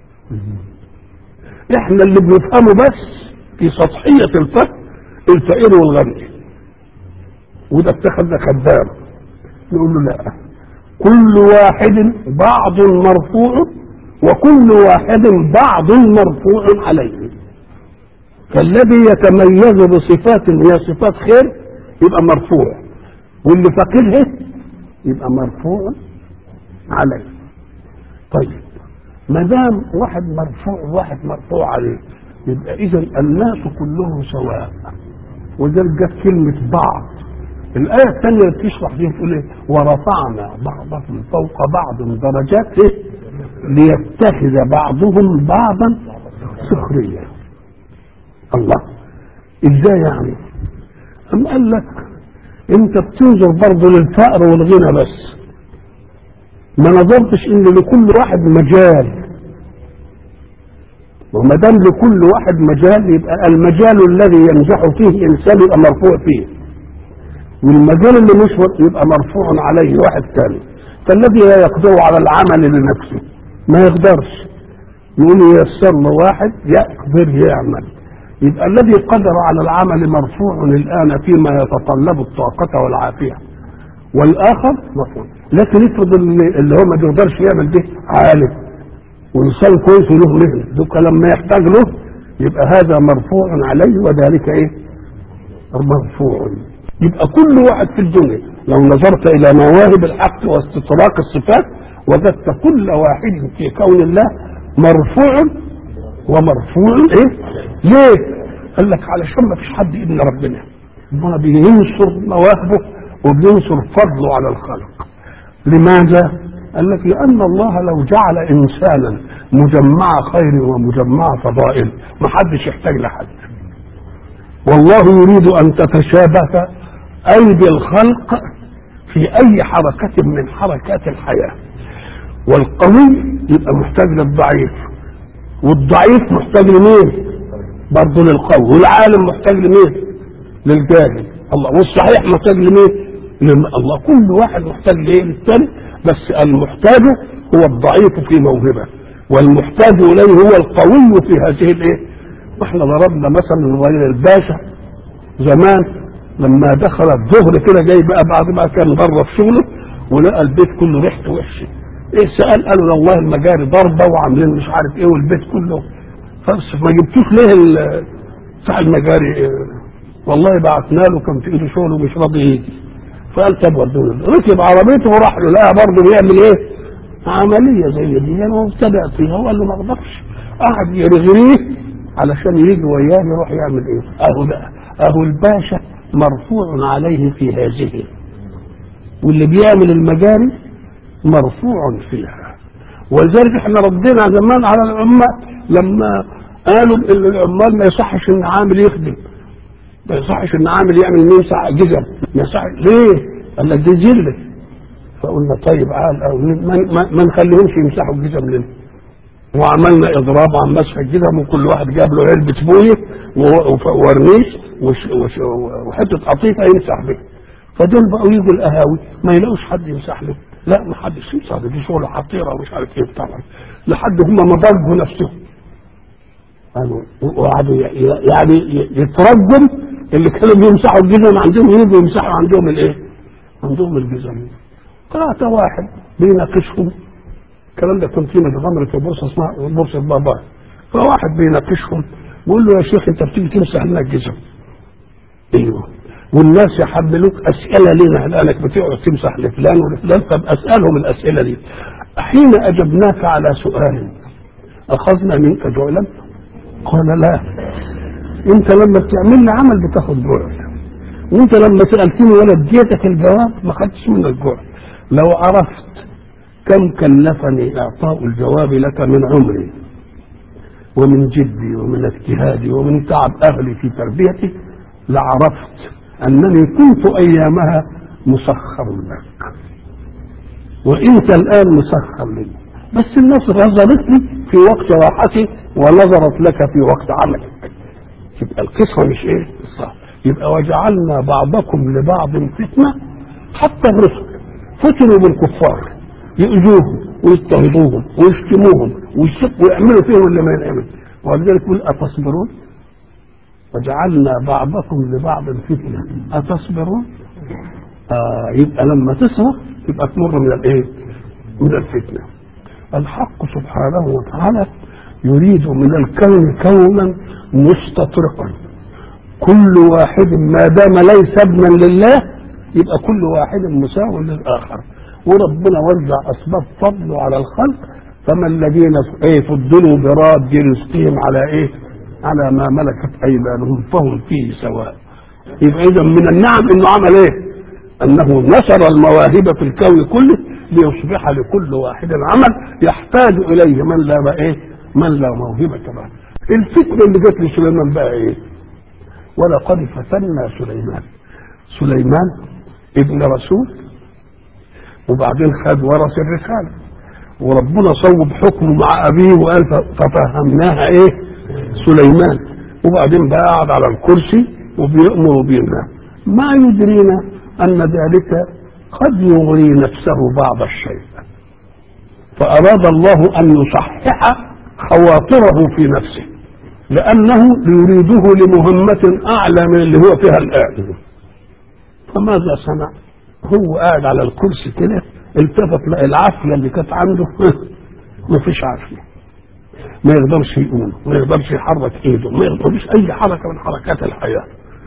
احنا اللي بنفهمه بس في سطحية الفهم الفقير والغني وده اتخذ خدام نقول له لا كل واحد بعض مرفوع وكل واحد بعض مرفوع عليه فالذي يتميز بصفات هي صفات خير يبقى مرفوع واللي فقيره يبقى مرفوع عليه طيب ما دام واحد مرفوع وواحد مرفوع عليه يبقى اذا الناس كلهم سواء وذلك جت كلمة بعض الآية الثانية اللي بتشرح دي بتقول إيه؟ ورفعنا بعضهم فوق بعض درجات إيه؟ ليتخذ بعضهم بعضا سخريا. الله إزاي يعني؟ أم قال لك أنت بتنظر برضه للفقر والغنى بس. ما نظرتش إن لكل واحد مجال وما دام لكل واحد مجال يبقى المجال الذي ينجح فيه انسان يبقى مرفوع فيه والمجال اللي مش يبقى مرفوع عليه واحد ثاني فالذي لا يقدر على العمل لنفسه ما يقدرش يقول ييسر له واحد يقدر يعمل يبقى الذي قدر على العمل مرفوع الان فيما يتطلب الطاقة والعافية والاخر مرفوع لكن افرض اللي هو ما بيقدرش يعمل ده عالم وانسان كويس وله مهنه دوك لما يحتاج له يبقى هذا مرفوع عليه وذلك ايه مرفوع يبقى كل واحد في الدنيا لو نظرت الى مواهب الحق واستطراق الصفات وجدت كل واحد في كون الله مرفوع ومرفوع ايه ليه قال لك علشان ما فيش حد ابن ربنا ربنا بينصر مواهبه وبينصر فضله على الخلق لماذا قال لك لأن الله لو جعل إنسانا مجمع خير ومجمع فضائل ما حدش يحتاج لحد والله يريد أن تتشابه أيدي الخلق في أي حركة من حركات الحياة والقوي يبقى محتاج للضعيف والضعيف محتاج لمين برضه للقوي والعالم محتاج لمين للجاهل الله والصحيح محتاج لمين لم... الله كل واحد محتاج لايه للثاني بس المحتاج هو الضعيف في موهبه والمحتاج اليه هو القوي في هذه الايه واحنا ضربنا مثلا الراجل الباشا زمان لما دخل الظهر كده جاي بقى بعد ما كان بره في شغله ولقى البيت كله ريحته وحشه ايه سال قالوا والله المجاري ضربه وعاملين مش عارف ايه والبيت كله فلسف ما جبتوش ليه بتاع المجاري إيه؟ والله بعتنا له كان في ايده شغل ومش راضي يجي فقال طب ودوه ركب عربيته وراح له لقى برضه بيعمل ايه؟ عمليه زي دي يعني وابتدع فيها وقال له ما اقدرش قعد يرغريه علشان يجي وياه يروح يعمل ايه؟ اهو بقى اهو الباشا مرفوع عليه في هذه واللي بيعمل المجاري مرفوع فيها ولذلك احنا ردينا زمان على العمال لما قالوا ان العمال ما يصحش ان عامل يخدم ما يصحش ان عامل يعمل ممسح جزم ما يصحش ليه؟ قال لك دي جله فقلنا طيب عال أو ما ما- ما نخليهمش يمسحوا الجزم لنا وعملنا اضراب عن مسح الجزم وكل واحد جاب له علبه بويه و- وف- ورنيش وش- وش- وحته قطيفه يمسح بها فدول بقوا يجوا القهاوي ما يلاقوش حد يمسح له لا ما حدش يمسح له دي شغله حطيره ومش عارف ايه طبعا لحد هم ما ضربوا نفسهم قالوا وقعدوا ي- ي- يعني ي- يترجم اللي كانوا بيمسحوا الجزم عندهم يجوا يمسحوا عندهم الايه؟ عندهم الجزم طلعت واحد بيناقشهم الكلام ده كنت في متغمر في بورصه اسمها بورصه بابا فواحد بيناقشهم بيقول له يا شيخ انت بتيجي تمسح لنا الجزم ايوه والناس يحملوك اسئله لنا لانك بتقعد تمسح لفلان ولفلان طب اسالهم الاسئله دي حين اجبناك على سؤال اخذنا منك جعلا قال لا انت لما بتعمل لي عمل بتاخد جعل وانت لما سالتني ولا اديتك الجواب ما خدتش منك جعل لو عرفت كم كلفني اعطاء الجواب لك من عمري ومن جدي ومن اجتهادي ومن تعب اهلي في تربيتي لعرفت انني كنت ايامها مسخر لك وانت الان مسخر لي بس الناس نظرتني في وقت راحتي ونظرت لك في وقت عملك يبقى القصه مش ايه صح يبقى وجعلنا بعضكم لبعض فتنه حتى الرسل فتنوا بالكفار يؤذوهم ويضطهدوهم ويشتموهم ويسبوا ويعملوا فيهم اللي ما ينعمل ولذلك يقول اتصبرون وجعلنا بعضكم لبعض فتنه اتصبرون آه يبقى لما تصبر تبقى تمر من الايه؟ من الفتنه الحق سبحانه وتعالى يريد من الكون كونا مستطرقا كل واحد ما دام ليس ابنا لله يبقى كل واحد مساو للاخر وربنا وزع اسباب فضله على الخلق فما الذين ايه فضلوا براد رزقهم على ايه؟ على ما ملكت ايمانهم فهم فيه سواء يبقى اذا من النعم انه عمل ايه؟ انه نشر المواهب في الكون كله ليصبح لكل واحد عمل يحتاج اليه من لا ايه؟ من لا موهبه له. الفتنه اللي جت لسليمان بقى ايه؟ ولقد فتنا سليمان. سليمان ابن رسول وبعدين خد ورث الرساله وربنا صوب حكمه مع ابيه وقال ففهمناها ايه؟ سليمان وبعدين بقى قعد على الكرسي وبيأمر وبينهى ما يدرينا أن ذلك قد يغري نفسه بعض الشيء فأراد الله أن يصحح خواطره في نفسه لأنه يريده لمهمة أعلى من اللي هو فيها الآن فماذا صنع؟ هو قاعد على الكرسي كده التفت لقى العافية اللي كانت عنده ما فيش عافية ما يقدرش يقوم ما يقدرش يحرك ايده ما يقدرش اي حركه من حركات الحياه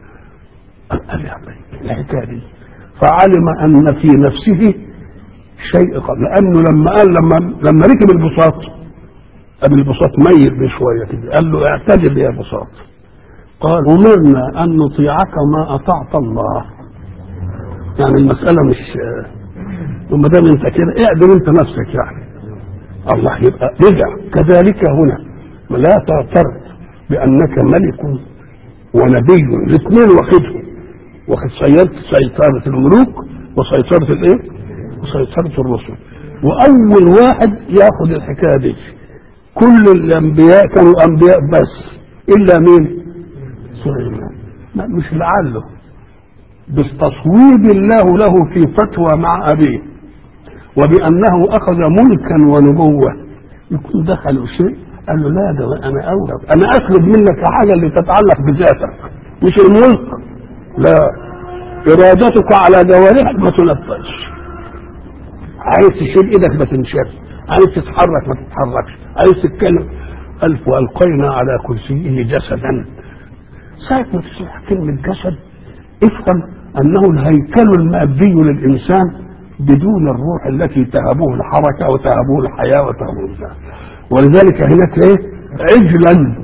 قال يا بني الحكايه دي فعلم ان في نفسه شيء قبل لانه لما قال لما لما ركب البساط قبل البساط ميت بشويه كده قال له اعتدل يا بساط قال امرنا ان نطيعك ما اطعت الله يعني المساله مش وما دام انت كده اعدل انت نفسك يعني الله يبقى رجع كذلك هنا لا تغتر بانك ملك ونبي الاثنين واخدهم واخد سيطرة سيطرة الملوك وسيطرة الايه؟ وسيطرة الرسل واول واحد ياخد الحكايه دي كل الانبياء كانوا انبياء بس الا مين؟ سليمان لا مش لعله بتصويب الله له في فتوى مع ابيه وبانه اخذ ملكا ونبوه يكون دخل شيء قال له لا ده انا اولى انا اطلب منك حاجه اللي تتعلق بذاتك مش الملك لا ارادتك على جوارحك ما تنفذش عايز تشيل ايدك ما تنشرش عايز تتحرك ما تتحركش عايز تتكلم الف والقينا على كرسيه جسدا ساعة ما تسمع كلمة جسد افهم انه الهيكل المادي للانسان بدون الروح التي تهبه الحركة وتهبه الحياة وتهبه الذات ولذلك هناك ايه عجلا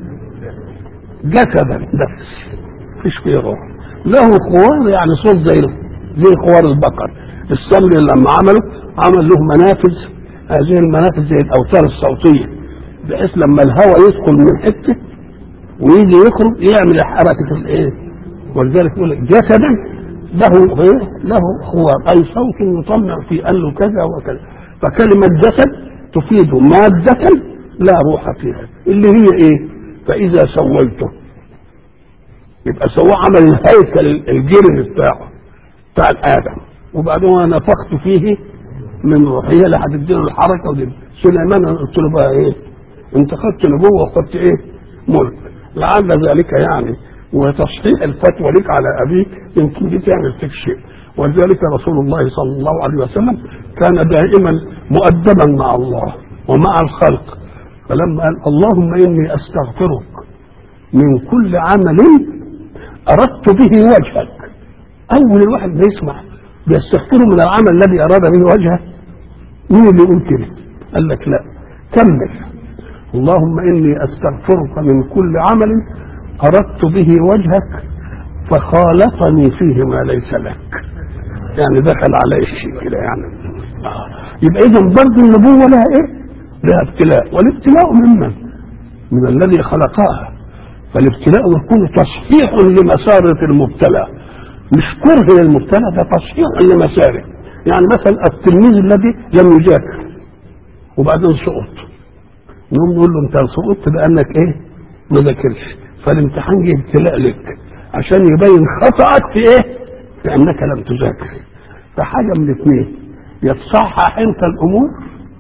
جسدا نفس مفيش فيه روح له خوار يعني صوت زي زي خوار البقر السمر لما عمله عمل له منافذ هذه المنافذ زي الاوتار الصوتيه بحيث لما الهواء يدخل من حته ويجي يخرج يعمل حركه الايه ولذلك يقول جسدا له ايه له هو اي صوت يطمع في انه كذا وكذا فكلمه جسد تفيد ماده لا روح فيها اللي هي ايه فاذا سويته يبقى سواه عمل الهيكل الجرم بتاعه بتاع الادم وبعدين انا نفخت فيه من روحي اللي هتديله الحركه ودي سليمان أنا قلت له بقى ايه انت خدت نبوه وخدت ايه ملك لعل ذلك يعني وتصحيح الفتوى لك على ابيك يمكن دي تعمل فيك شيء ولذلك رسول الله صلى الله عليه وسلم كان دائما مؤدبا مع الله ومع الخلق فلما قال اللهم اني استغفرك من كل عمل اردت به وجهك اول الواحد ما يسمع بيستغفره من العمل الذي اراد به وجهه مين اللي يقول كده قال لك لا كمل اللهم اني استغفرك من كل عمل اردت به وجهك فخالطني فيه ما ليس لك يعني دخل عليه شيء كده يعني آه. يبقى اذا برضه النبوه لها ايه؟ لها ابتلاء والابتلاء ممن؟ من الذي خلقها فالابتلاء يكون تصحيح لمسارة المبتلى مش كره للمبتلى ده تصحيح لمساره يعني مثلا التلميذ الذي لم يذاكر وبعدين سقط نقوم نقول له انت سقطت بانك ايه ما ذاكرش فالامتحان جه ابتلاء لك عشان يبين خطأك في ايه في انك لم تذاكر فحاجه من الاثنين يا تصحح انت الامور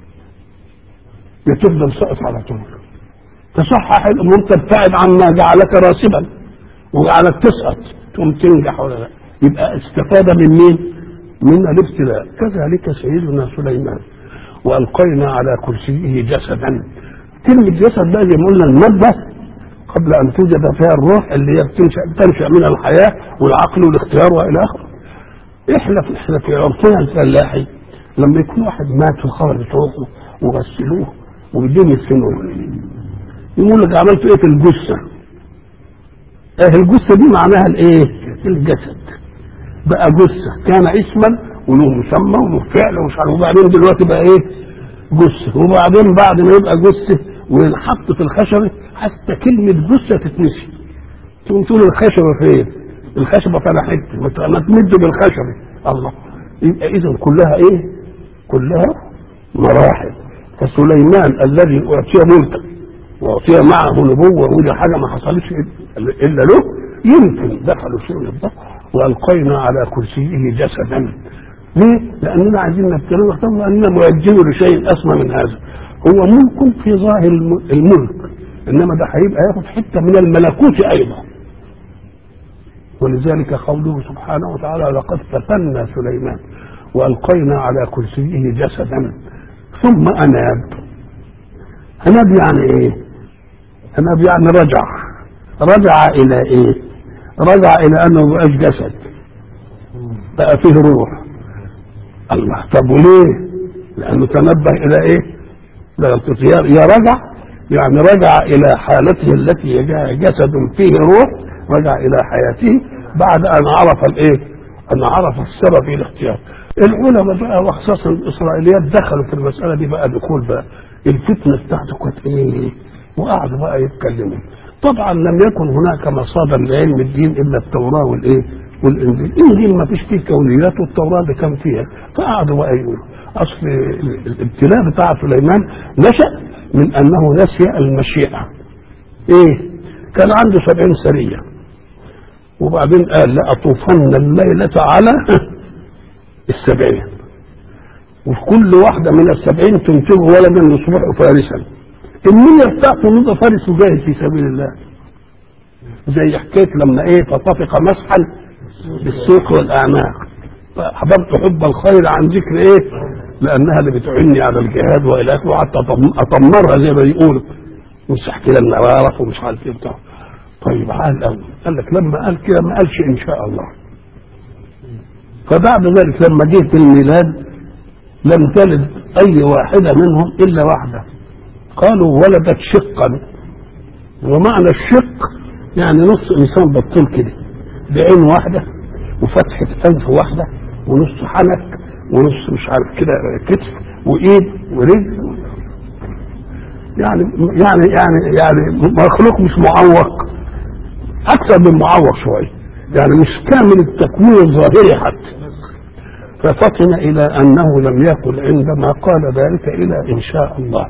يا تفضل سقط على طول تصحح الامور تبتعد عما جعلك راسبا وجعلك تسقط تقوم تنجح ولا لا يبقى استفاد من مين من الابتلاء كذلك سيدنا سليمان والقينا على كرسيه جسدا كلمه جسد بقى زي ما قلنا الماده قبل ان توجد فيها الروح اللي هي بتنشا تنشا من الحياه والعقل والاختيار والى اخره احنا في احنا في عرفنا الفلاحي لما يكون واحد مات وخرجت روحه وغسلوه وبدون يدفنوه يقول لك عملت ايه في الجثه؟ ايه الجثه دي معناها الايه؟ الجسد بقى جثه كان اسما وله مسمى وله فعل ومش عارف وبعدين دلوقتي بقى ايه؟ جثه وبعدين بعد ما يبقى جثه وينحط في الخشبه حتى كلمه جثه تتنسي تقوم تقول الخشبه فين؟ الخشبه فانا حته ما تمد بالخشبه الله يبقى اذا كلها ايه؟ كلها مراحل فسليمان الذي اعطي ملكا واعطي معه نبوه ودي حاجه ما حصلتش الا له يمكن دخلوا شيء من الضغط والقينا على كرسيه جسدا ليه؟ لاننا عايزين نبتليه ونختار لاننا موجهين لشيء اسمى من هذا هو ملك في ظاهر الملك انما ده هيبقى ياخد حته من الملكوت ايضا ولذلك قوله سبحانه وتعالى لقد فتنا سليمان والقينا على كرسيه جسدا ثم اناب اناب يعني ايه اناب يعني رجع رجع الى ايه رجع الى انه بقاش جسد بقى فيه روح الله طب وليه لانه تنبه الى ايه لا يا رجع يعني رجع الى حالته التي جسد فيه روح رجع الى حياته بعد ان عرف الايه ان عرف السبب في الاختيار العلماء بقى وخصوصا الاسرائيليات دخلوا في المساله دي بقى دخول بقى الفتنه بتاعته كانت ايه وقعدوا بقى يتكلموا طبعا لم يكن هناك مصادر لعلم الدين الا التوراه والايه والانجيل الانجيل ما فيش فيه كونيات والتوراه اللي كان فيها فقعدوا بقى يقولوا اصل الابتلاء بتاع سليمان نشا من انه نسي المشيئه ايه كان عنده سبعين سريه وبعدين قال لأطوفن الليلة على السبعين وفي كل واحدة من السبعين تنتج ولدا يصبح فارسا النية بتاعته نضى فارس وجاهد في سبيل الله زي حكاية لما ايه فطفق مسحا بالسوق والأعناق فحببت حب الخير عن ذكر ايه لأنها اللي بتعني على الجهاد وإلى آخره وقعدت أطمرها زي ما بيقولوا مسح كده النوارق ومش عارف ايه بتاع طيب عال قوي قال لك لما قال كده ما قالش ان شاء الله فبعد ذلك لما جه في الميلاد لم تلد اي واحده منهم الا واحده قالوا ولدت شقا ومعنى الشق يعني نص انسان بطول كده بعين واحده وفتحه انف واحده ونص حنك ونص مش عارف كده كتف وايد ورجل يعني يعني يعني يعني مخلوق مش معوق اكثر من معوق شويه يعني مش كامل التكوين الظاهري حتى ففطن الى انه لم يكن عندما قال ذلك الى ان شاء الله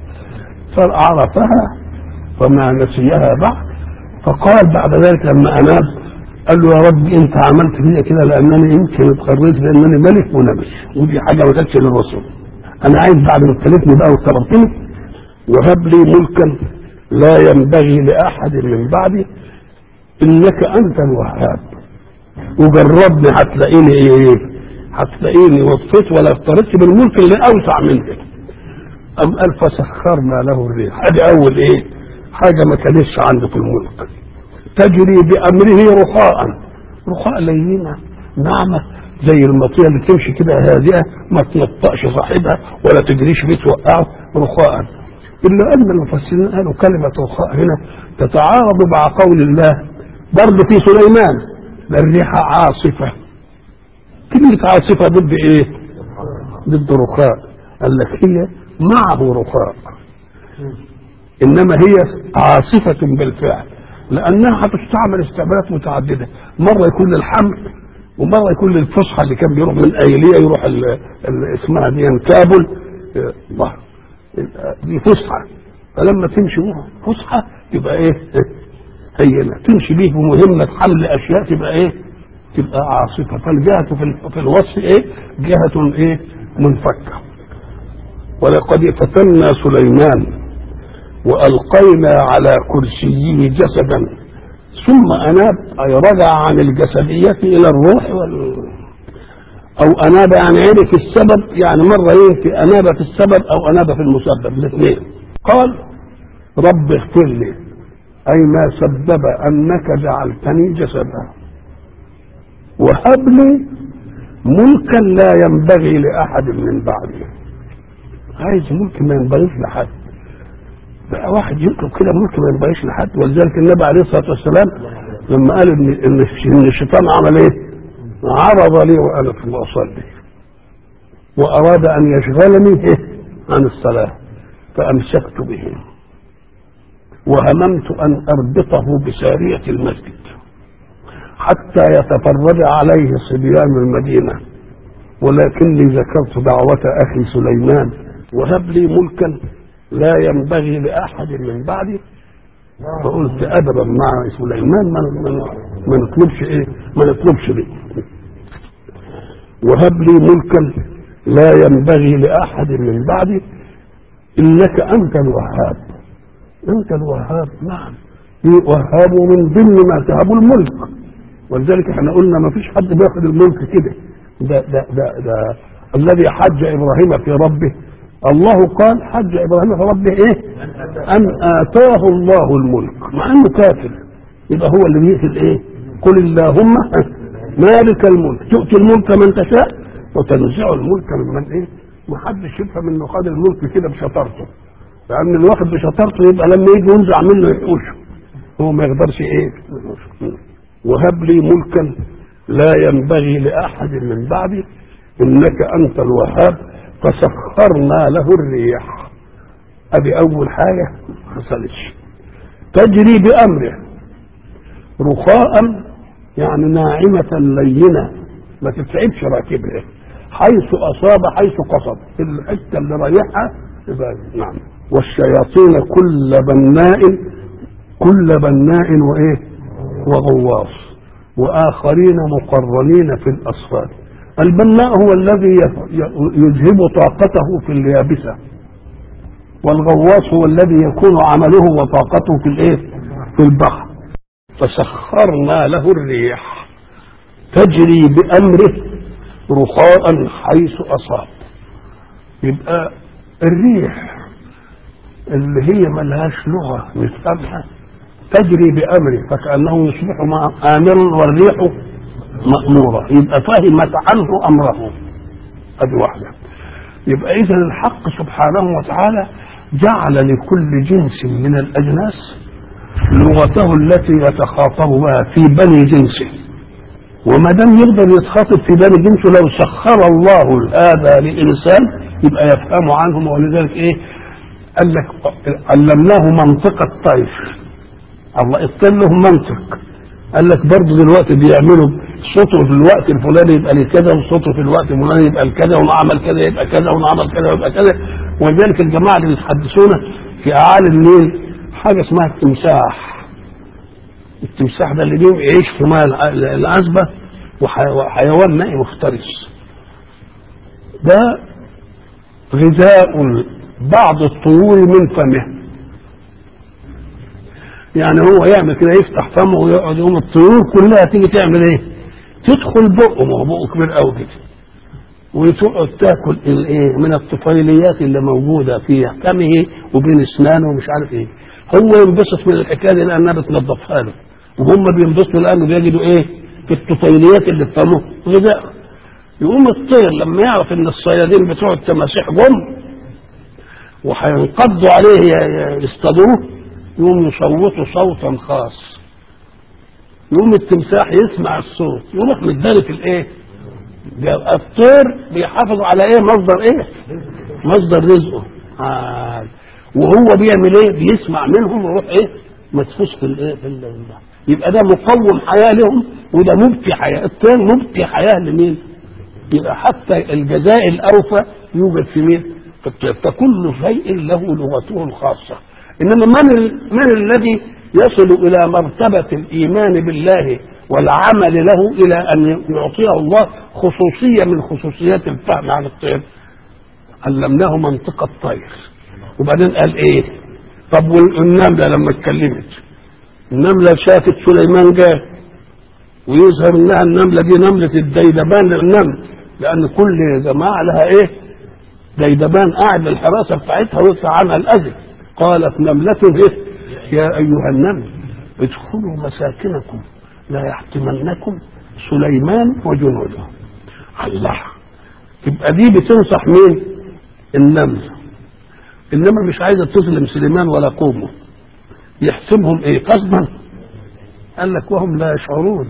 فعرفها وما نسيها بعد فقال بعد ذلك لما اناب قال له يا رب انت عملت فيا كده لانني يمكن اتقريت بانني ملك ونبي ودي حاجه ما كانتش للرسول انا عايز بعد ما ابتليتني بقى واضطربتني وهب لي ملكا لا ينبغي لاحد من بعدي انك انت الوهاب وجربني هتلاقيني ايه هتلاقيني وفيت ولا افترضت بالملك اللي اوسع منك ام قال فسخرنا له الريح ادي اول ايه حاجه ما كانتش عنده في الملك تجري بامره رخاء رخاء لينه ناعمه زي المطيه اللي تمشي كده هادئه ما تنطقش صاحبها ولا تجريش بيه توقعه رخاء الا ان المفسرين قالوا كلمه رخاء هنا تتعارض مع قول الله برضه في سليمان الريح عاصفه كلمه عاصفه ضد ايه؟ ضد رخاء قال لك هي معه رخاء انما هي عاصفه بالفعل لانها هتستعمل استعمالات متعدده مره يكون للحمل ومره يكون للفسحه اللي كان بيروح من ايليه يروح ال ال اسمها دي كابل الله دي فسحه فلما تمشي فسحه تبقى ايه هينه تمشي بيه بمهمه حمل اشياء تبقى ايه تبقى عاصفه فالجهه في, في الوصف ايه جهه ايه منفكه ولقد فتنا سليمان والقينا على كرسيه جسدا ثم اناب اي رجع عن الجسديه الى الروح وال او اناب يعني عرف السبب يعني مره ينفي اناب في السبب او اناب في المسبب الاثنين قال رب اغفر لي اي ما سبب انك جعلتني جسدا وهب لي ملكا لا ينبغي لاحد من بعدي عايز ملك ما ينبغيش لحد بقى واحد يطلب كده ملك ما ينبغيش لحد ولذلك النبي عليه الصلاه والسلام لما قال ان ان إن الشيطان عمل ايه؟ عرض لي وانا في اصلي واراد ان يشغلني إيه؟ عن الصلاه فامسكت به وهممت ان اربطه بساريه المسجد حتى يتفرج عليه صبيان المدينه ولكني ذكرت دعوه اخي سليمان وهب لي ملكا لا ينبغي لاحد من بعدي فقلت ادبا مع سليمان ما ما نطلبش ايه ما نطلبش ليه وهب لي ملكا لا ينبغي لاحد من بعدي انك انت الوهاب انت الوهاب نعم وهاب من ضمن ما تهب الملك ولذلك احنا قلنا ما فيش حد بياخد الملك كده ده ده ده, ده الذي حج ابراهيم في ربه الله قال حج ابراهيم في ربه ايه؟ ان اتاه الله الملك مع انه كافر يبقى هو اللي بيقتل ايه؟ قل اللهم مالك الملك تؤتي الملك من تشاء وتنزع الملك ممن ايه؟ ما حدش يفهم انه خد الملك كده بشطارته لان الواحد بشطارته يبقى لما يجي ينزع منه يحوشه هو ما يقدرش ايه؟ وهب لي ملكا لا ينبغي لاحد من بعدي انك انت الوهاب فسخرنا له الريح ادي اول حاجه ما حصلتش تجري بامره رخاء يعني ناعمة لينة ما تتعبش راكبها حيث أصاب حيث قصد في الحتة اللي رايحها يبقى نعم والشياطين كل بناء كل بناء وإيه وغواص وآخرين مقرنين في الأصفاد البناء هو الذي يذهب طاقته في اليابسة والغواص هو الذي يكون عمله وطاقته في الايه في البحر فسخرنا له الريح تجري بأمره رخاء حيث أصاب يبقى الريح اللي هي ملهاش لغة نفهمها تجري بأمره فكأنه يصبح آمرا والريح مأمورة يبقى فهمت عنه أمره أدي واحدة يبقى إذا الحق سبحانه وتعالى جعل لكل جنس من الأجناس لغته التي يتخاطب بها في بني جنسه وما دام يقدر يتخاطب في بني جنسه لو سخر الله هذا لإنسان يبقى يفهم عنه ولذلك إيه قال لك علمناه منطق الطير الله ادى له منطق قال لك برضه دلوقتي بيعملوا صوته في الوقت الفلاني يبقى لكذا وصوته في الوقت الفلاني يبقى لكذا ونعمل كذا يبقى كذا ونعمل كذا يبقى كذا ولذلك الجماعه اللي بيتحدثونا في اعالي النيل حاجه اسمها التمساح التمساح ده اللي بيهم يعيش في ماء الع- العذبه وح- وحيوان مائي مفترس ده غذاء بعض الطيور من فمه يعني هو يعمل كده يفتح فمه ويقعد يقوم الطيور كلها تيجي تعمل ايه؟ تدخل بقه ما هو بقه كبير قوي كده وتقعد تاكل الايه من الطفيليات اللي موجوده في فمه وبين اسنانه ومش عارف ايه هو ينبسط من الحكايه دي لانها بتنظفها له وهم بينبسطوا لانه بيجدوا ايه في الطفيليات اللي في فمه غذاء يقوم الطير لما يعرف ان الصيادين بتوع التماسيح جم وهينقضوا عليه ي- ي- يصطادوه يقوم يصوتوا صوتا خاص يقوم التمساح يسمع الصوت يروح متداري في الايه جا- الطير بيحافظ على ايه مصدر ايه مصدر رزقه آه. وهو بيعمل ايه بيسمع منهم ويروح ايه مدفوس في الايه في ال- يبقى ده مقوم حياه لهم وده مبكي حياه الطير مبكي حياه لمين يبقى حتى الجزاء الاوفى يوجد في مين في الطير فكل شيء له لغته الخاصه انما من ال... من الذي يصل الى مرتبه الايمان بالله والعمل له الى ان يعطيه الله خصوصيه من خصوصيات الفهم عن الطير علمناه منطق الطير وبعدين قال ايه طب والنمله لما اتكلمت النمله شافت سليمان جاء ويظهر انها النمله دي نمله الديدبان للنمل لان كل جماعه لها ايه ديدبان قاعد بالحراسه بتاعتها ويطلع عنها الاذى قالت نمله إيه؟ يا ايها النمل ادخلوا مساكنكم لا يحتمنكم سليمان وجنوده الله يبقى دي بتنصح مين النمل انما مش عايزه تظلم سليمان ولا قومه يحسبهم ايه قصدا قال لك وهم لا يشعرون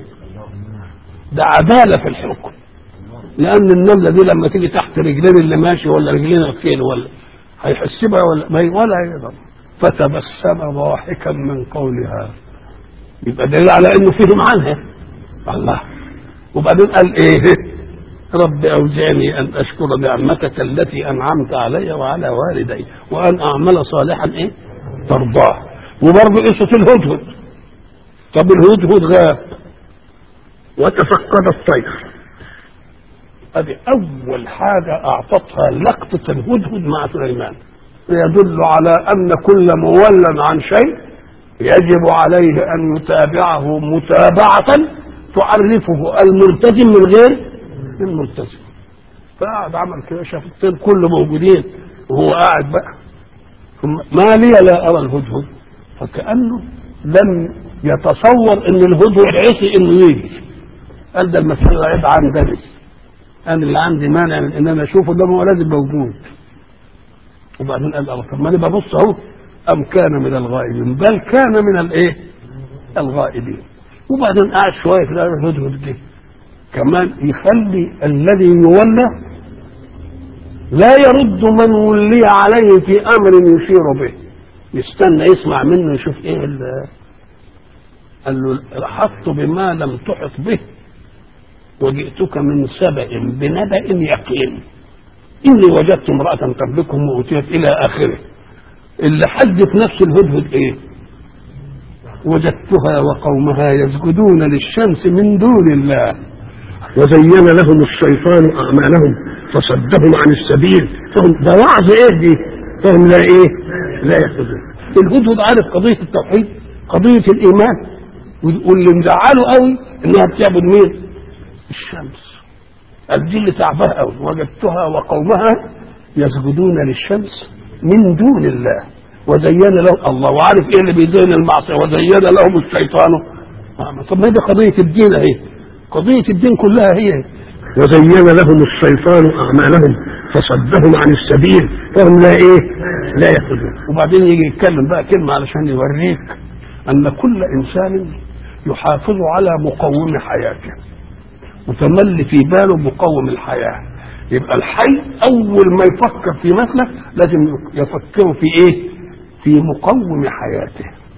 ده عداله في الحكم لان النمله دي لما تيجي تحت رجلين اللي ماشي ولا رجلين الخيل ولا هيحس بها ولا ما ولا يقدر فتبسم ضاحكا من قولها يبقى دليل على انه فهم عنها الله وبعدين قال ايه رب اوزعني ان اشكر نعمتك التي انعمت علي وعلى والدي وان اعمل صالحا ايه ترضاه وبرضه قصه الهدهد طب الهدهد غاب وتفقد الطير هذه أول حاجة أعطتها لقطة الهدهد مع سليمان يدل على أن كل مولى عن شيء يجب عليه أن يتابعه متابعة تعرفه الملتزم من غير الملتزم فقعد عمل كده شاف الطير كله موجودين وهو قاعد بقى ثم ما لي لا أرى الهدهد فكأنه لم يتصور ان الهدهد عصي انه يجي قال ده المسألة عيب عندني انا اللي عندي مانع من ان انا اشوفه ده هو لازم موجود وبعدين قال الله طب ما انا ببص اهو ام كان من الغائبين بل كان من الايه الغائبين وبعدين قعد شويه في الهدهد دي كمان يخلي الذي يولى لا يرد من ولي عليه في امر يشير به يستنى يسمع منه يشوف ايه ال- قال له احط بما لم تحط به وجئتك من سبأ بنبأ يقين إني وجدت امرأة تملكهم وأوتيت إلى آخره اللي حدث نفس الهدهد إيه وجدتها وقومها يسجدون للشمس من دون الله وزين لهم الشيطان أعمالهم فصدهم عن السبيل فهم ده وعظ إيه دي فهم لا إيه لا يهتدون الهدهد عارف قضية التوحيد قضية الإيمان واللي مزعله قوي إنها بتعبد مين الشمس قال دي اللي تعبها قوي وجدتها وقومها يسجدون للشمس من دون الله وزين لهم الله وعارف ايه اللي بيزين المعصيه وزين لهم الشيطان آه، طب ما دي قضيه الدين اهي قضيه الدين كلها هي وزين لهم الشيطان اعمالهم فصدهم عن السبيل فهم لا ايه لا يهتدون وبعدين يجي يتكلم بقى كلمه علشان يوريك ان كل انسان يحافظ على مقوم حياته متملي في باله مقوم الحياة يبقى الحي أول ما يفكر في مسلك لازم يفكر في إيه؟ في مقوم حياته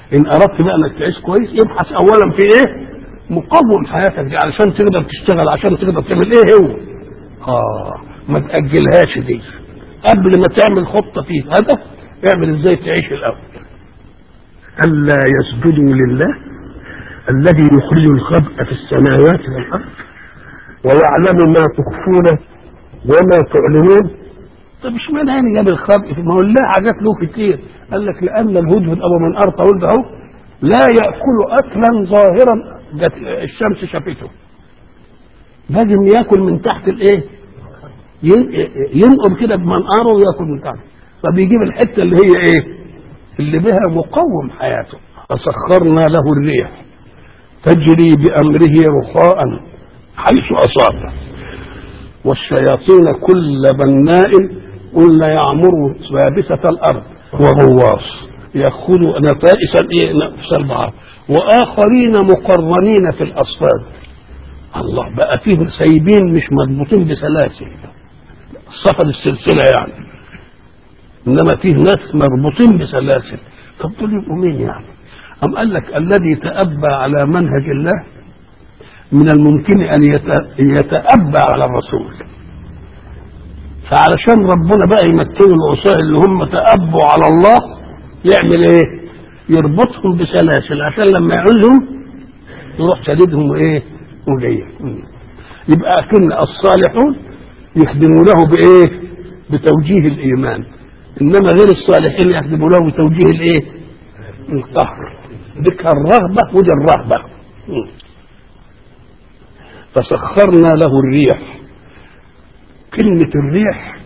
ان اردت بقى انك تعيش كويس ابحث اولا في ايه مقوم حياتك دي علشان تقدر تشتغل عشان تقدر تعمل ايه هو اه ما تاجلهاش دي قبل ما تعمل خطه في هدف اعمل ازاي تعيش الاول ألا يسجدوا لله الذي يخرج الخبء في السماوات والأرض ويعلم ما تخفون وما تعلنون طب اشمعنى يعني جاب الخبء ما هو الله حاجات له كتير قال لك لان الهدهد ابو من ارض ولد اهو لا ياكل اكلا ظاهرا جت الشمس شافته لازم ياكل من تحت الايه ين- ينقر كده بمنقاره وياكل من تحت فبيجيب الحته اللي هي ايه اللي بها مقوم حياته فسخرنا له الريح تجري بامره رخاء حيث اصاب والشياطين كل بناء قلنا يعمر سابسة الأرض وغواص يأخذوا نفائس الإيه؟ نفس البحر وآخرين مقرنين في الأصفاد الله بقى فيه سايبين مش مربوطين بسلاسل صفد السلسلة يعني إنما فيه ناس مربوطين بسلاسل طب دول يبقوا مين يعني؟ أم قال لك الذي تأبى على منهج الله من الممكن أن يت- يتأبى على الرسول فعلشان ربنا بقى يمكنوا العصاة اللي هم تأبوا على الله يعمل ايه؟ يربطهم بسلاسل عشان لما يعوزهم يروح شديدهم وايه؟ وجاي يبقى كن الصالحون يخدموا له بايه؟ بتوجيه الايمان انما غير الصالحين يخدموا له بتوجيه الايه؟ القهر ذكر الرغبه ودي الرهبه فسخرنا له الريح كلمة الريح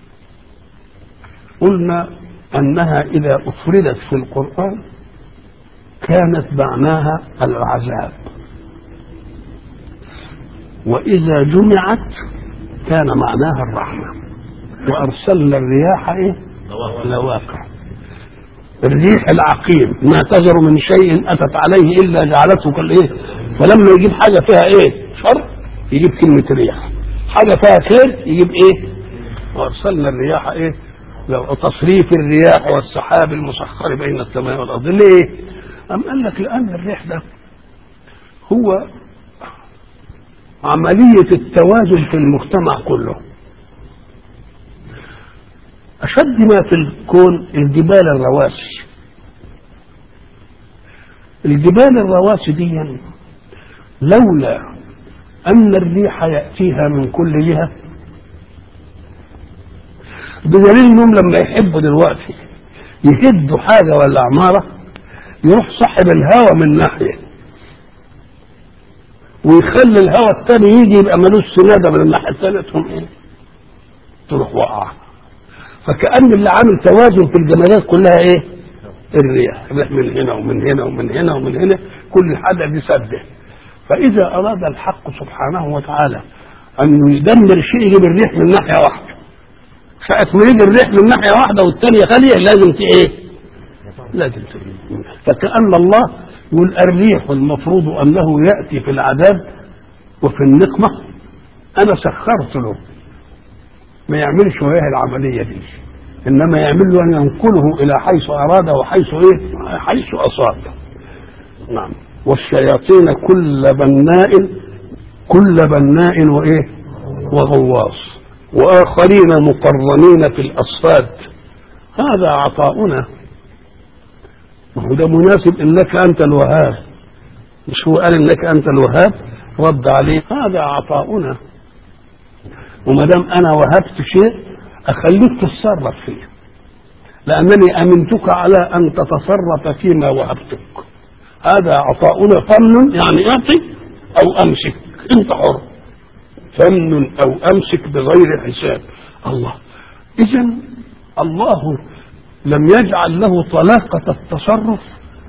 قلنا أنها إذا أفردت في القرآن كانت معناها العذاب وإذا جمعت كان معناها الرحمة وأرسلنا الرياح إيه؟ لواقع الريح العقيم ما تذر من شيء أتت عليه إلا جعلته كالإيه فلما يجيب حاجة فيها إيه شر يجيب كلمة ريح حاجة فيها خير يجيب إيه وأرسلنا الرياح إيه لو تصريف الرياح والسحاب المسخر بين السماء والأرض ليه أم قال لك لأن الريح ده هو عملية التوازن في المجتمع كله أشد ما في الكون الجبال الرواسي الجبال الرواسي دي لولا أن الريح يأتيها من كل جهة بدليل انهم لما يحبوا دلوقتي يهدوا حاجه ولا عماره يروح صاحب الهوى من ناحيه ويخلي الهوى الثاني يجي يبقى ملوش سناده من الناحيه الثانيه تقوم ايه؟ تروح واقعه فكأن اللي عامل توازن في الجمالات كلها ايه؟ الريح الريح من هنا ومن هنا ومن هنا ومن هنا كل حاجه دي سده فإذا أراد الحق سبحانه وتعالى أن يدمر شيء يجيب الريح من ناحية واحدة ساعة ما يجي الريح من ناحية واحدة والثانية خالية لازم ت إيه؟ لازم تجي فكأن الله يقول الريح المفروض أنه يأتي في العذاب وفي النقمة أنا سخرت له ما يعملش وياه العملية دي إنما يعمل له أن ينقله إلى حيث أراد وحيث إيه؟ حيث أصاب نعم والشياطين كل بناء كل بناء وايه وغواص واخرين مقرنين في الاصفاد هذا عطاؤنا وهو ده مناسب انك انت الوهاب مش هو قال انك انت الوهاب رد عليه هذا عطاؤنا وما دام انا وهبت شيء اخليك تتصرف فيه لانني امنتك على ان تتصرف فيما وهبتك هذا عطاؤنا فمن يعني اعطي او امسك انت حر فمن او امسك بغير حساب الله اذا الله لم يجعل له طلاقة التصرف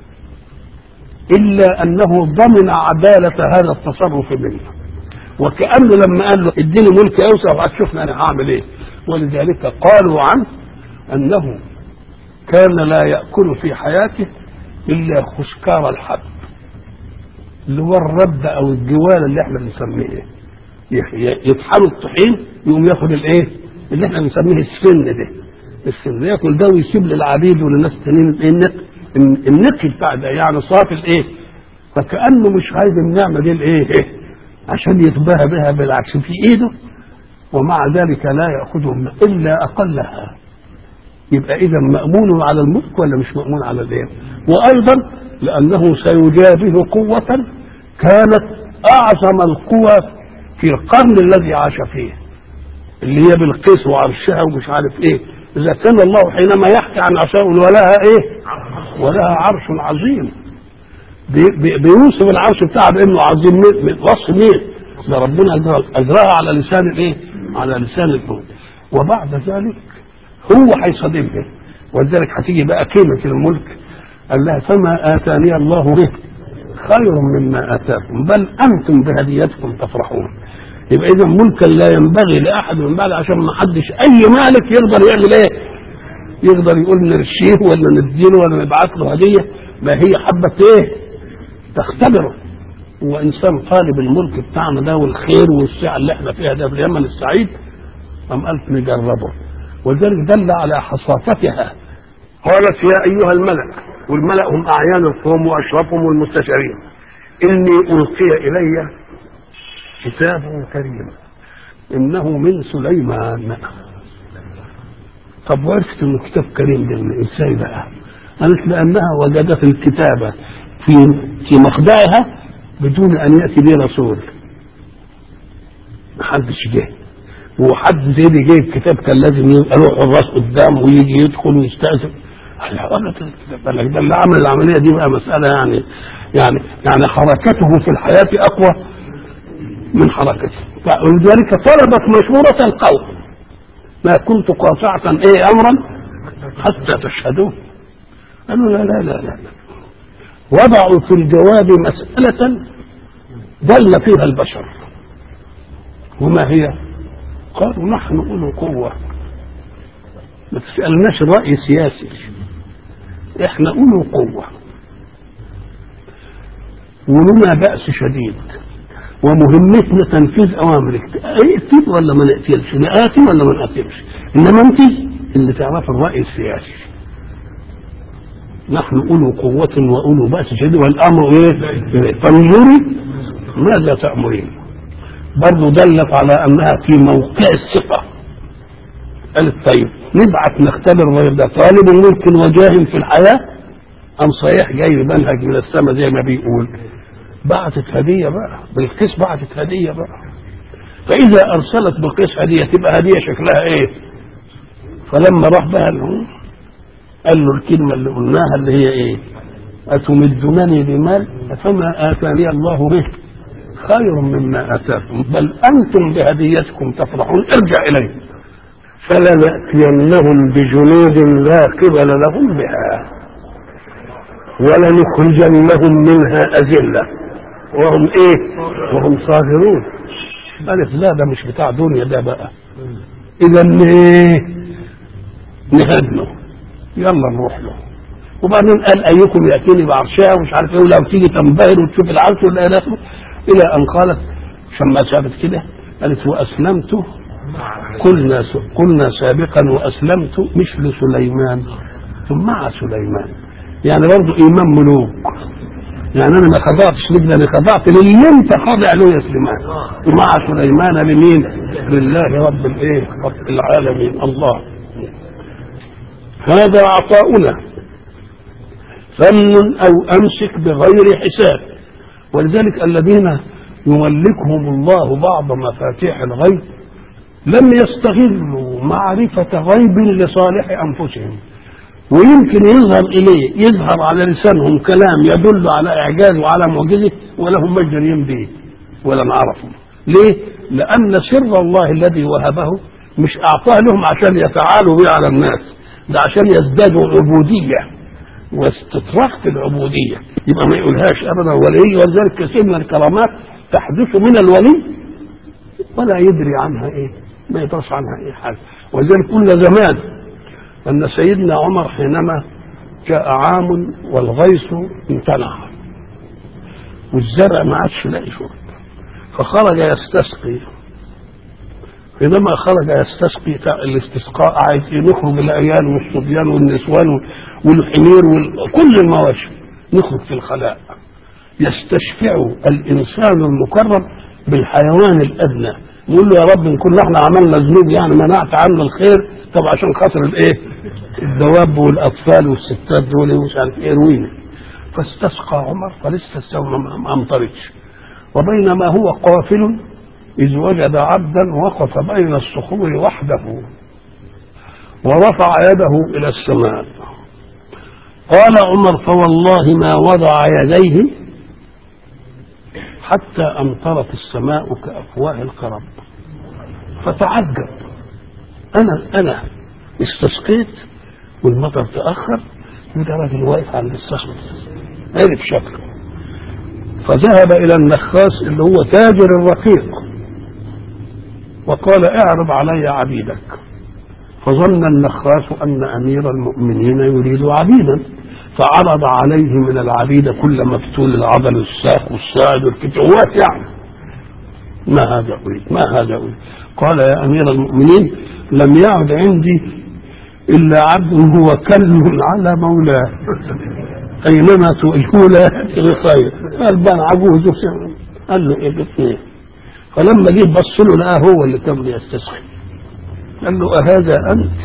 إلا أنه ضمن عدالة هذا التصرف منه وكأنه لما قال له اديني ملك أوسع وهتشوفني أنا هعمل إيه ولذلك قالوا عنه أنه كان لا يأكل في حياته الا خشكار الحب اللي هو الرد او الجوال اللي احنا بنسميه يطحنوا الطحين يقوم ياخد الايه اللي احنا بنسميه السن ده السن ده ياكل ده ويسيب للعبيد وللناس التانيين النق النقي بتاع ده يعني صافي الايه فكانه مش عايز النعمه دي الايه عشان يتباهى بها بالعكس في ايده ومع ذلك لا ياخذهم الا اقلها يبقى اذا مامون على الملك ولا مش مامون على الايه وايضا لانه سيجابه قوه كانت اعظم القوى في القرن الذي عاش فيه اللي هي بالقيس وعرشها ومش عارف ايه اذا كان الله حينما يحكي عن عشاء ولها ايه ولها عرش عظيم بي- بي- بيوصف العرش بتاعها بانه عظيم من- من وصف مين ده ربنا أجرى- اجراها على لسان الايه على لسان الكون وبعد ذلك هو هيصادمها ولذلك هتيجي بقى قيمه الملك قال لها فما اتاني الله به خير مما اتاكم بل انتم بهديتكم تفرحون يبقى اذا ملكا لا ينبغي لاحد من بعد عشان ما حدش اي مالك يقدر يعمل ايه يقدر يقول نرشيه ولا نديله ولا نبعت له هديه ما هي حبه ايه تختبره هو انسان طالب الملك بتاعنا ده والخير والسعه اللي احنا فيها ده في اليمن السعيد قام قال نجربه ولذلك دل على حصافتها قالت يا ايها الملا والملا هم اعيان القوم واشرفهم والمستشارين اني القي الي كتاب كريم انه من سليمان طب وعرفت انه كتاب كريم ده من ازاي بقى؟ قالت لانها وجدت الكتابه في في مخدعها بدون ان ياتي به رسول. محدش جه. وحد زي اللي جايب الكتاب كان لازم يبقى له حراس قدام ويجي يدخل ويستاذن. قال قالت الكتاب قال لك ده اللي عمل العمليه دي بقى مساله يعني يعني يعني حركته في الحياه اقوى من حركته ولذلك طلبت مشورة القوم ما كنت قاطعة ايه امرا حتى تشهدون قالوا لا لا لا لا وضعوا في الجواب مسألة ضل فيها البشر وما هي قالوا نحن أولو قوة ما تسألناش الرأي السياسي احنا أولو قوة ولنا بأس شديد ومهمتنا تنفيذ اوامرك اقتل ولا ما نقتلش نقاتل ولا ما نقاتلش انما انت اللي تعرف الراي السياسي نحن اولو قوة واولو بأس شديد والامر ايه؟ فانظري ماذا تأمرين؟ برضه دلت على انها في موقع الثقة قالت طيب نبعث نختبر الراجل ده طالب ملك وجاه في الحياة أم صحيح جاي منهج من السماء زي ما بيقول بعتت هدية بقى بالقيس بعتت هدية بقى فإذا أرسلت بالقيس هدية تبقى هدية شكلها إيه فلما راح بقى له قال له الكلمة اللي قلناها اللي هي إيه أتمدونني بمال فما آتاني الله به خير مما آتاكم بل أنتم بهديتكم تفرحون ارجع إليه فلنأتينهم بجنود لا قبل لهم بها ولنخرجنهم منها أذلة وهم ايه وهم صاغرون قالت لا ده مش بتاع دنيا ده بقى اذا ايه نهدمه يلا نروح له وبعدين قال ايكم ياتيني بعرشها ومش عارف ايه ولو تيجي تنبهر وتشوف العرش ولا الى اخره الى ان قالت لما شافت كده قالت واسلمت قلنا قلنا سابقا واسلمت مثل سليمان ثم مع سليمان يعني برضه ايمان ملوك يعني انا ما خضعتش لك ده انا خضعت للي انت خاضع له يا سليمان ومع سليمان لمين؟ لله رب الايه؟ رب العالمين الله هذا عطاؤنا فمن او امسك بغير حساب ولذلك الذين يملكهم الله بعض مفاتيح الغيب لم يستغلوا معرفة غيب لصالح أنفسهم ويمكن يظهر إليه يظهر على لسانهم كلام يدل على إعجاز وعلى معجزة ولهم مجريين به ولا نعرفهم ليه؟ لأن سر الله الذي وهبه مش أعطاه لهم عشان يتعالوا به على الناس ده عشان يزدادوا عبودية واستطراق في العبودية يبقى ما يقولهاش أبدا ولي ولذلك كثير من الكرامات تحدث من الولي ولا يدري عنها إيه ما يدرس عنها إيه حاجة ولذلك كل زمان أن سيدنا عمر حينما جاء عام والغيث امتنع والزرع ما عادش لاقي شرب فخرج يستسقي حينما خرج يستسقي الاستسقاء عايز نخرج العيال والصبيان والنسوان والحمير وكل المواشي نخرج في الخلاء يستشفع الانسان المكرم بالحيوان الادنى نقول له يا رب ان كنا احنا عملنا ذنوب يعني منعت عنه الخير طب عشان خاطر الايه؟ الدواب والاطفال والستات دول مش عارف ايه روينا فاستسقى عمر فلسه السماء ما امطرتش وبينما هو قافل إذ وجد عبدا وقف بين الصخور وحده ورفع يده إلى السماء قال عمر فوالله ما وضع يديه حتى أمطرت السماء كأفواه القرب فتعجب أنا أنا استسقيت والمطر تأخر وده راجل واقف عند الصخرة عرف شكله فذهب إلى النخاس اللي هو تاجر الرقيق وقال اعرض علي عبيدك فظن النخاس أن أمير المؤمنين يريد عبيدا فعرض عليه من العبيد كل مفتول العضل والساق والساعد والكتوات يعني ما هذا أريد ما هذا أريد قال يا أمير المؤمنين لم يعد عندي إلا عبد هو كل على مولاه أينما تؤجوا لا خير قال بان عجوز قال له إيه الاثنين فلما جه بص له لقاه هو اللي كان بيستسقي قال له أهذا أنت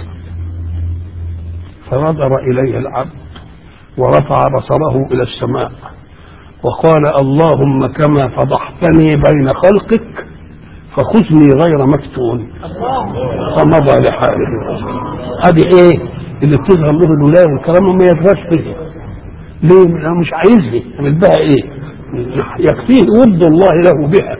فنظر إليه العبد ورفع بصره إلى السماء وقال اللهم كما فضحتني بين خلقك فخذني غير مفتون فمضى لحاله هذه ايه اللي بتظهر له الولايه والكرامه ما يدرس به ليه أنا مش عايزني اعمل بها ايه يكفيه ود الله له بها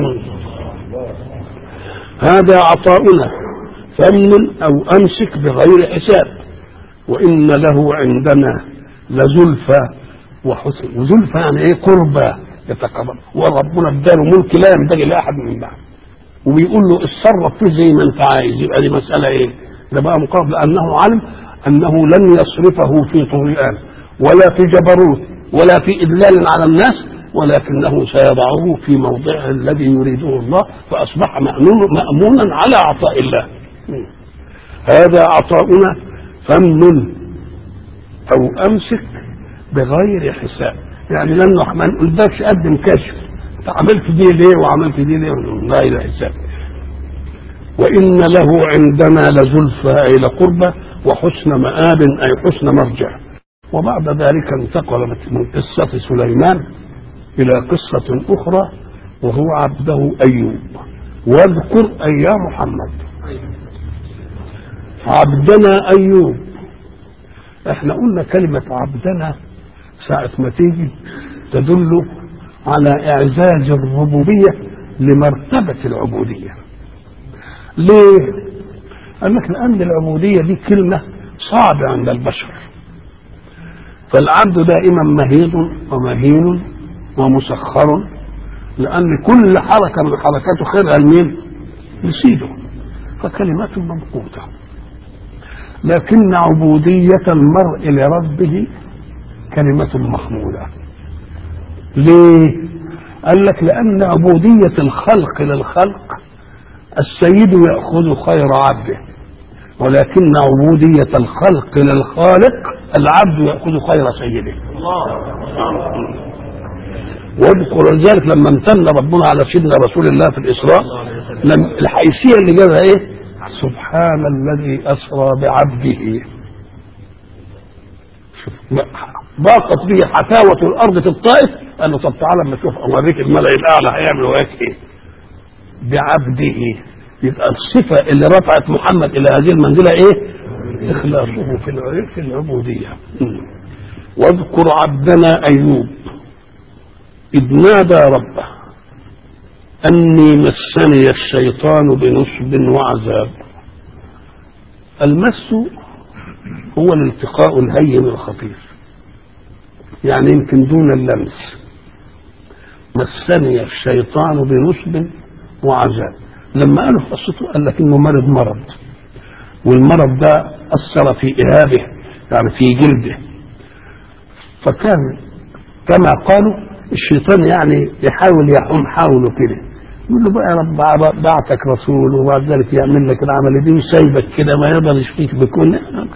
هذا عطاؤنا فمن او امسك بغير حساب وان له عندنا لزلفى وحسن وزلفى يعني ايه قربى يتقرب وربنا اداله ملك لا ينبغي لاحد من بعد وبيقول له اتصرف فيه زي ما انت عايز يبقى دي مساله ايه؟ ده بقى مقابل لانه علم انه لن يصرفه في طغيان ولا في جبروت ولا في إدلال على الناس ولكنه سيضعه في موضعه الذي يريده الله فأصبح مأمون مأمونا على عطاء الله هذا عطاؤنا فمن أو أمسك بغير حساب يعني لأنه ما نقولكش قدم كشف عملت دي ليه وعملت دي ليه غير حساب وإن له عندنا لزلفى إلى قربة وحسن مآب أي حسن مرجع وبعد ذلك انتقل من قصة سليمان إلى قصة أخرى وهو عبده أيوب واذكر أي يا محمد عبدنا أيوب احنا قلنا كلمة عبدنا ساعة ما تيجي تدل على إعزاز الربوبية لمرتبة العبودية ليه؟ قال لك لأن العبودية دي كلمة صعبة عند البشر فالعبد دائما مهيض ومهين ومسخر لأن كل حركة من حركاته خيرها لمين؟ لسيده فكلمات ممقوتة لكن عبودية المرء لربه كلمة محمودة ليه؟ قال لك لأن عبودية الخلق للخلق السيد يأخذ خير عبده ولكن عبودية الخلق للخالق العبد يأخذ خير سيده واذكر ذلك لما امتن ربنا على سيدنا رسول الله في الإسراء لم الحيثية اللي جابها ايه سبحان الذي أسرى بعبده ضاقت به حفاوة الأرض في الطائف قال له طب تعالى اما اشوف أوريك الملأ الأعلى هيعملوا ايه بعبده يبقى الصفة اللي رفعت محمد إلى هذه المنزلة إيه؟ إخلاصه في في العبودية واذكر عبدنا أيوب إذ نادى ربه أني مسني الشيطان بنصب وعذاب المس هو الالتقاء الهين الخطير يعني يمكن دون اللمس مسني الشيطان بنصب وعذاب لما قالوا في قصته قال لك انه مرض مرض والمرض ده اثر في اهابه يعني في جلده فكان كما قالوا الشيطان يعني يحاول يحوم حوله كده يقول له بقى يا رب بعتك رسول وبعد ذلك يعمل لك العمل دي وسايبك كده ما يقدر يشفيك بكل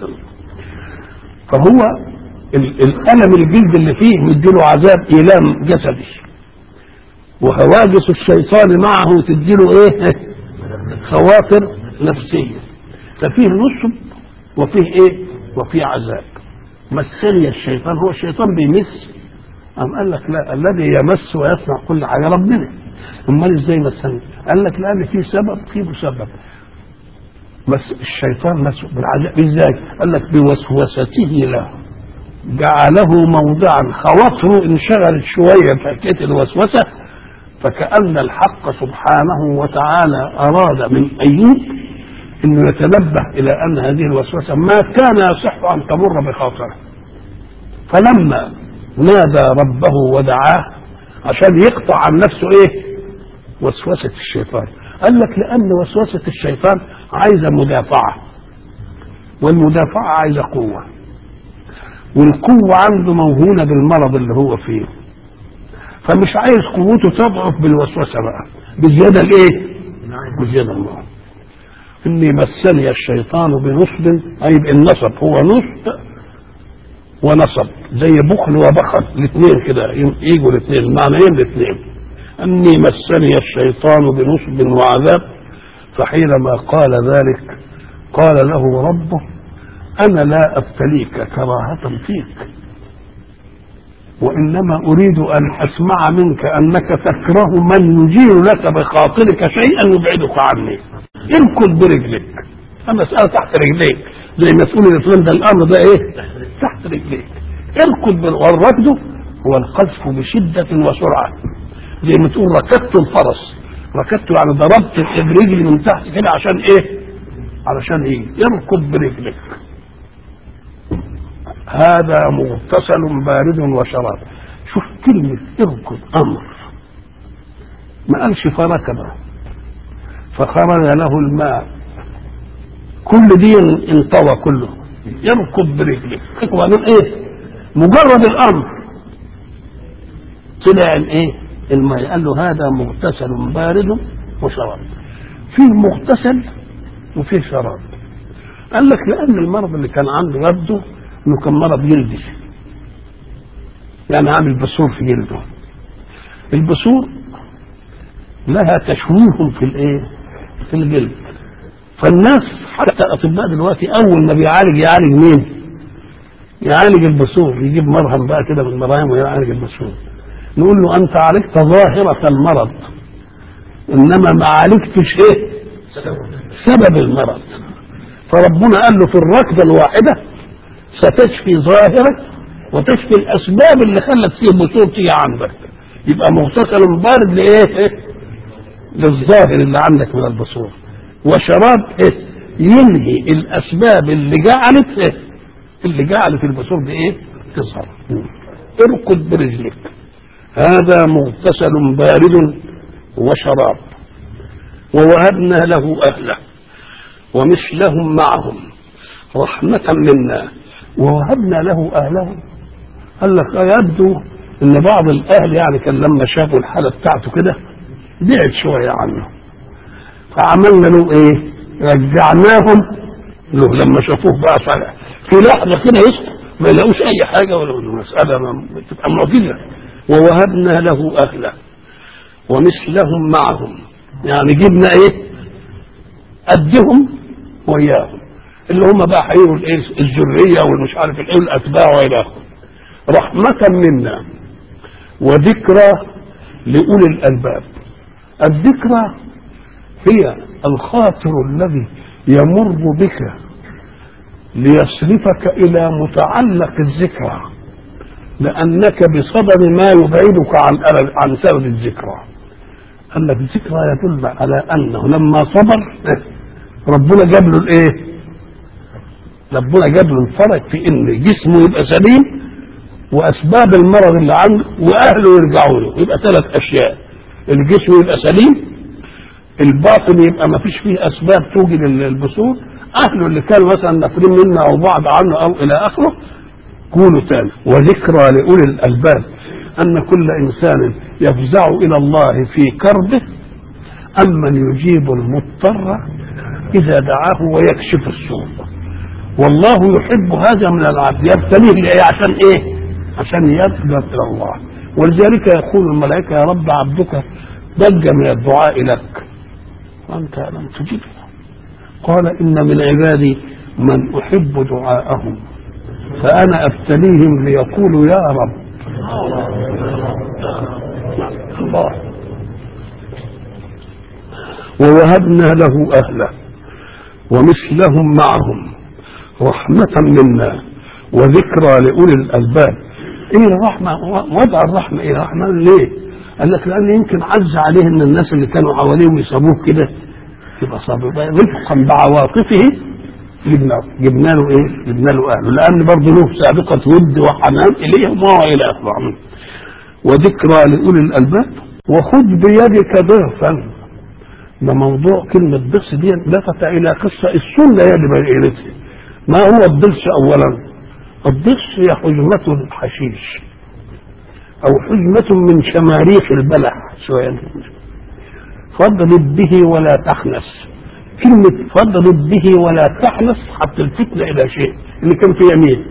فهو الألم الجلد اللي فيه مديله عذاب إيلام جسدي وهواجس الشيطان معه تديله ايه خواطر نفسية ففيه نصب وفيه ايه وفيه عذاب مسني الشيطان هو الشيطان بيمس أم قال لك لا الذي يمس ويصنع كل حاجة ربنا امال ازاي مسني قال لك لان في سبب في مسبب بس الشيطان مسه بالعذاب ازاي قال لك بوسوسته له جعله موضعا خواطره انشغلت شويه في حكايه الوسوسه فكأن الحق سبحانه وتعالى أراد من أيوب أنه يتنبه إلى أن هذه الوسوسة ما كان يصح أن تمر بخاطره فلما نادى ربه ودعاه عشان يقطع عن نفسه إيه وسوسة الشيطان قال لك لأن وسوسة الشيطان عايزة مدافعة والمدافعة عايزة قوة والقوة عنده موهونة بالمرض اللي هو فيه فمش عايز قوته تضعف بالوسوسه بقى بزياده الايه؟ بزياده الله اني مسني الشيطان بنصب اي النصب هو نصب ونصب زي بخل وبخل الاثنين كده يجوا الاثنين معنيين الاثنين اني مسني الشيطان بنصب وعذاب فحينما قال ذلك قال له ربه انا لا ابتليك كراهه فيك وإنما أريد أن أسمع منك أنك تكره من يجير لك بخاطرك شيئا يبعدك عني اركض برجلك المسألة تحت رجليك زي ما تقول لفلان ده الأمر ده إيه تحت رجليك اركض والركض هو القذف بشدة وسرعة زي ما تقول ركضت الفرس ركضت يعني ضربت برجلي من تحت كده عشان إيه علشان إيه اركض برجلك هذا مغتسل بارد وشراب شوف كلمة اركض أمر ما قالش فركب فخرج له الماء كل دي انطوى كله يركض برجله وبعدين ايه مجرد الامر طلع الايه الماء قال له هذا مغتسل بارد وشراب فيه مغتسل وفيه شراب قال لك لان المرض اللي كان عنده يبدو انه كان مرض جلدي يعني عامل بثور في جلده البثور لها تشويه في الايه في الجلد فالناس حتى الاطباء دلوقتي اول ما بيعالج يعالج مين يعالج البثور يجيب مرهم بقى كده من المراهم ويعالج البثور نقول له انت عالجت ظاهرة المرض انما ما عالجتش ايه سبب المرض فربنا قال له في الركضة الواحدة ستشفي ظاهرك وتشفي الاسباب اللي خلت فيه بثور تيجي عندك يبقى مغتسل بارد لايه؟ للظاهر اللي عندك من البثور وشراب إيه؟ ينهي الاسباب اللي جعلت إيه؟ اللي جعلت البثور دي ايه؟ تظهر اركض برجلك هذا مغتسل بارد وشراب ووهبنا له اهله ومثلهم معهم رحمة منا ووهبنا له اهله قال لك يبدو ان بعض الاهل يعني كان لما شافوا الحاله بتاعته كده بعد شويه عنه فعملنا له ايه؟ رجعناهم له لما شافوه بقى صالح في لحظه كده يسكت ما يلاقوش اي حاجه ولا المساله تبقى معجزه ووهبنا له اهله ومثلهم معهم يعني جبنا ايه؟ قدهم وياهم اللي هم بقى هيقولوا الايه الذريه والمش عارف الايه الاتباع والى اخره رحمة منا وذكرى لأولي الألباب الذكرى هي الخاطر الذي يمر بك ليصرفك إلى متعلق الذكرى لأنك بصدد ما يبعدك عن عن سبب الذكرى قال لك الذكرى يدل على أنه لما صبر ربنا جاب له الإيه؟ ربنا جاب له الفرج في إن جسمه يبقى سليم واسباب المرض اللي عنده واهله يرجعوا له يبقى ثلاث اشياء الجسم يبقى سليم الباطن يبقى ما فيش فيه اسباب توجد البثور اهله اللي كانوا مثلا نافرين منا او بعض عنه او الى اخره كونوا تاني وذكرى لاولي الالباب ان كل انسان يفزع الى الله في كربه أمن يجيب المضطر إذا دعاه ويكشف السوء والله يحب هذا من العبد يبتليه لإيه عشان إيه؟ عشان يقدر إلى الله ولذلك يقول الملائكة يا رب عبدك ضج من الدعاء لك وأنت لم تجبه قال إن من عبادي من أحب دعاءهم فأنا أبتليهم ليقولوا يا رب الله ووهبنا له أهله ومثلهم معهم رحمة منا وذكرى لأولي الألباب إيه الرحمة وضع الرحمة إيه الرحمة ليه؟ قال لك لأن يمكن عز عليه إن الناس اللي كانوا حواليهم يسابوه كده يبقى صابر رفقا بعواطفه جبنا جبنا له ايه؟ جبنا له اهله لان برضه له سابقه ود وحنان اليهم وهو الى اخره وذكرى لاولي الالباب وخذ بيدك ضغثا ده موضوع كلمة ضغث دي لفت إلى قصة السنة هي اللي بينتها ما هو الضغث أولا الضغث هي حجمة الحشيش أو حجمة من شماريخ البلح شوية فاضرب به ولا تحنس كلمة فاضرب به ولا تحنس حط الفتنة إلى شيء اللي كان في يمين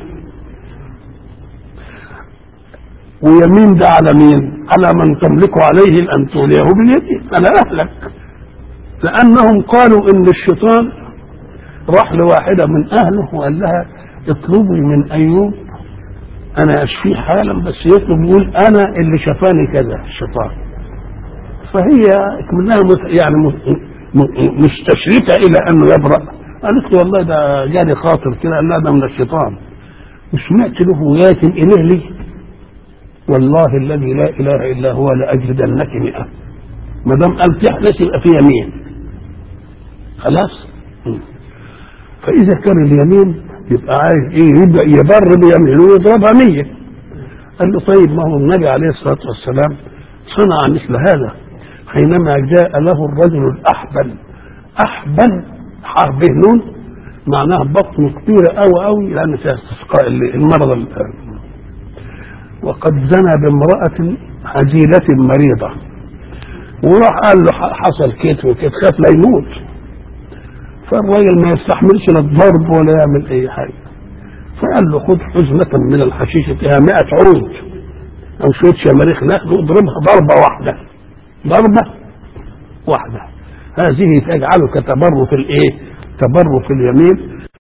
ويمين ده على مين؟ على من تملك عليه أن توليه باليمين على أهلك لأنهم قالوا إن الشيطان راح لواحدة من أهله وقال لها اطلبي من أيوب أنا أشفيه حالا بس يطلب يقول أنا اللي شفاني كذا الشيطان فهي منها يعني مستشرفة إلى أنه يبرأ قالت له والله ده جالي خاطر كده قال لا ده من الشيطان وسمعت له ياتم إليه لي والله الذي لا إله إلا هو لأجلدنك مئة ما دام قال تحدث يبقى في يمين خلاص فإذا كان اليمين يبقى عايز إيه يبقى يبر بيمينه ويضربها مية قال له طيب ما هو النبي عليه الصلاة والسلام صنع مثل هذا حينما جاء له الرجل الأحبل أحبل حرب نون معناها بطن كبيرة أوي أوي لأن فيها استسقاء المرض وقد زنى بامرأة هزيلة مريضة وراح قال له حصل كيت وكيت خاف لا يموت فالراجل ما يستحملش لا الضرب ولا يعمل اي حاجه فقال له خذ حزمة من الحشيشة فيها 100 عود او شوية شماريخ ناخد واضربها ضربة واحدة ضربة واحدة هذه تجعلك تبر في الايه؟ تبر في اليمين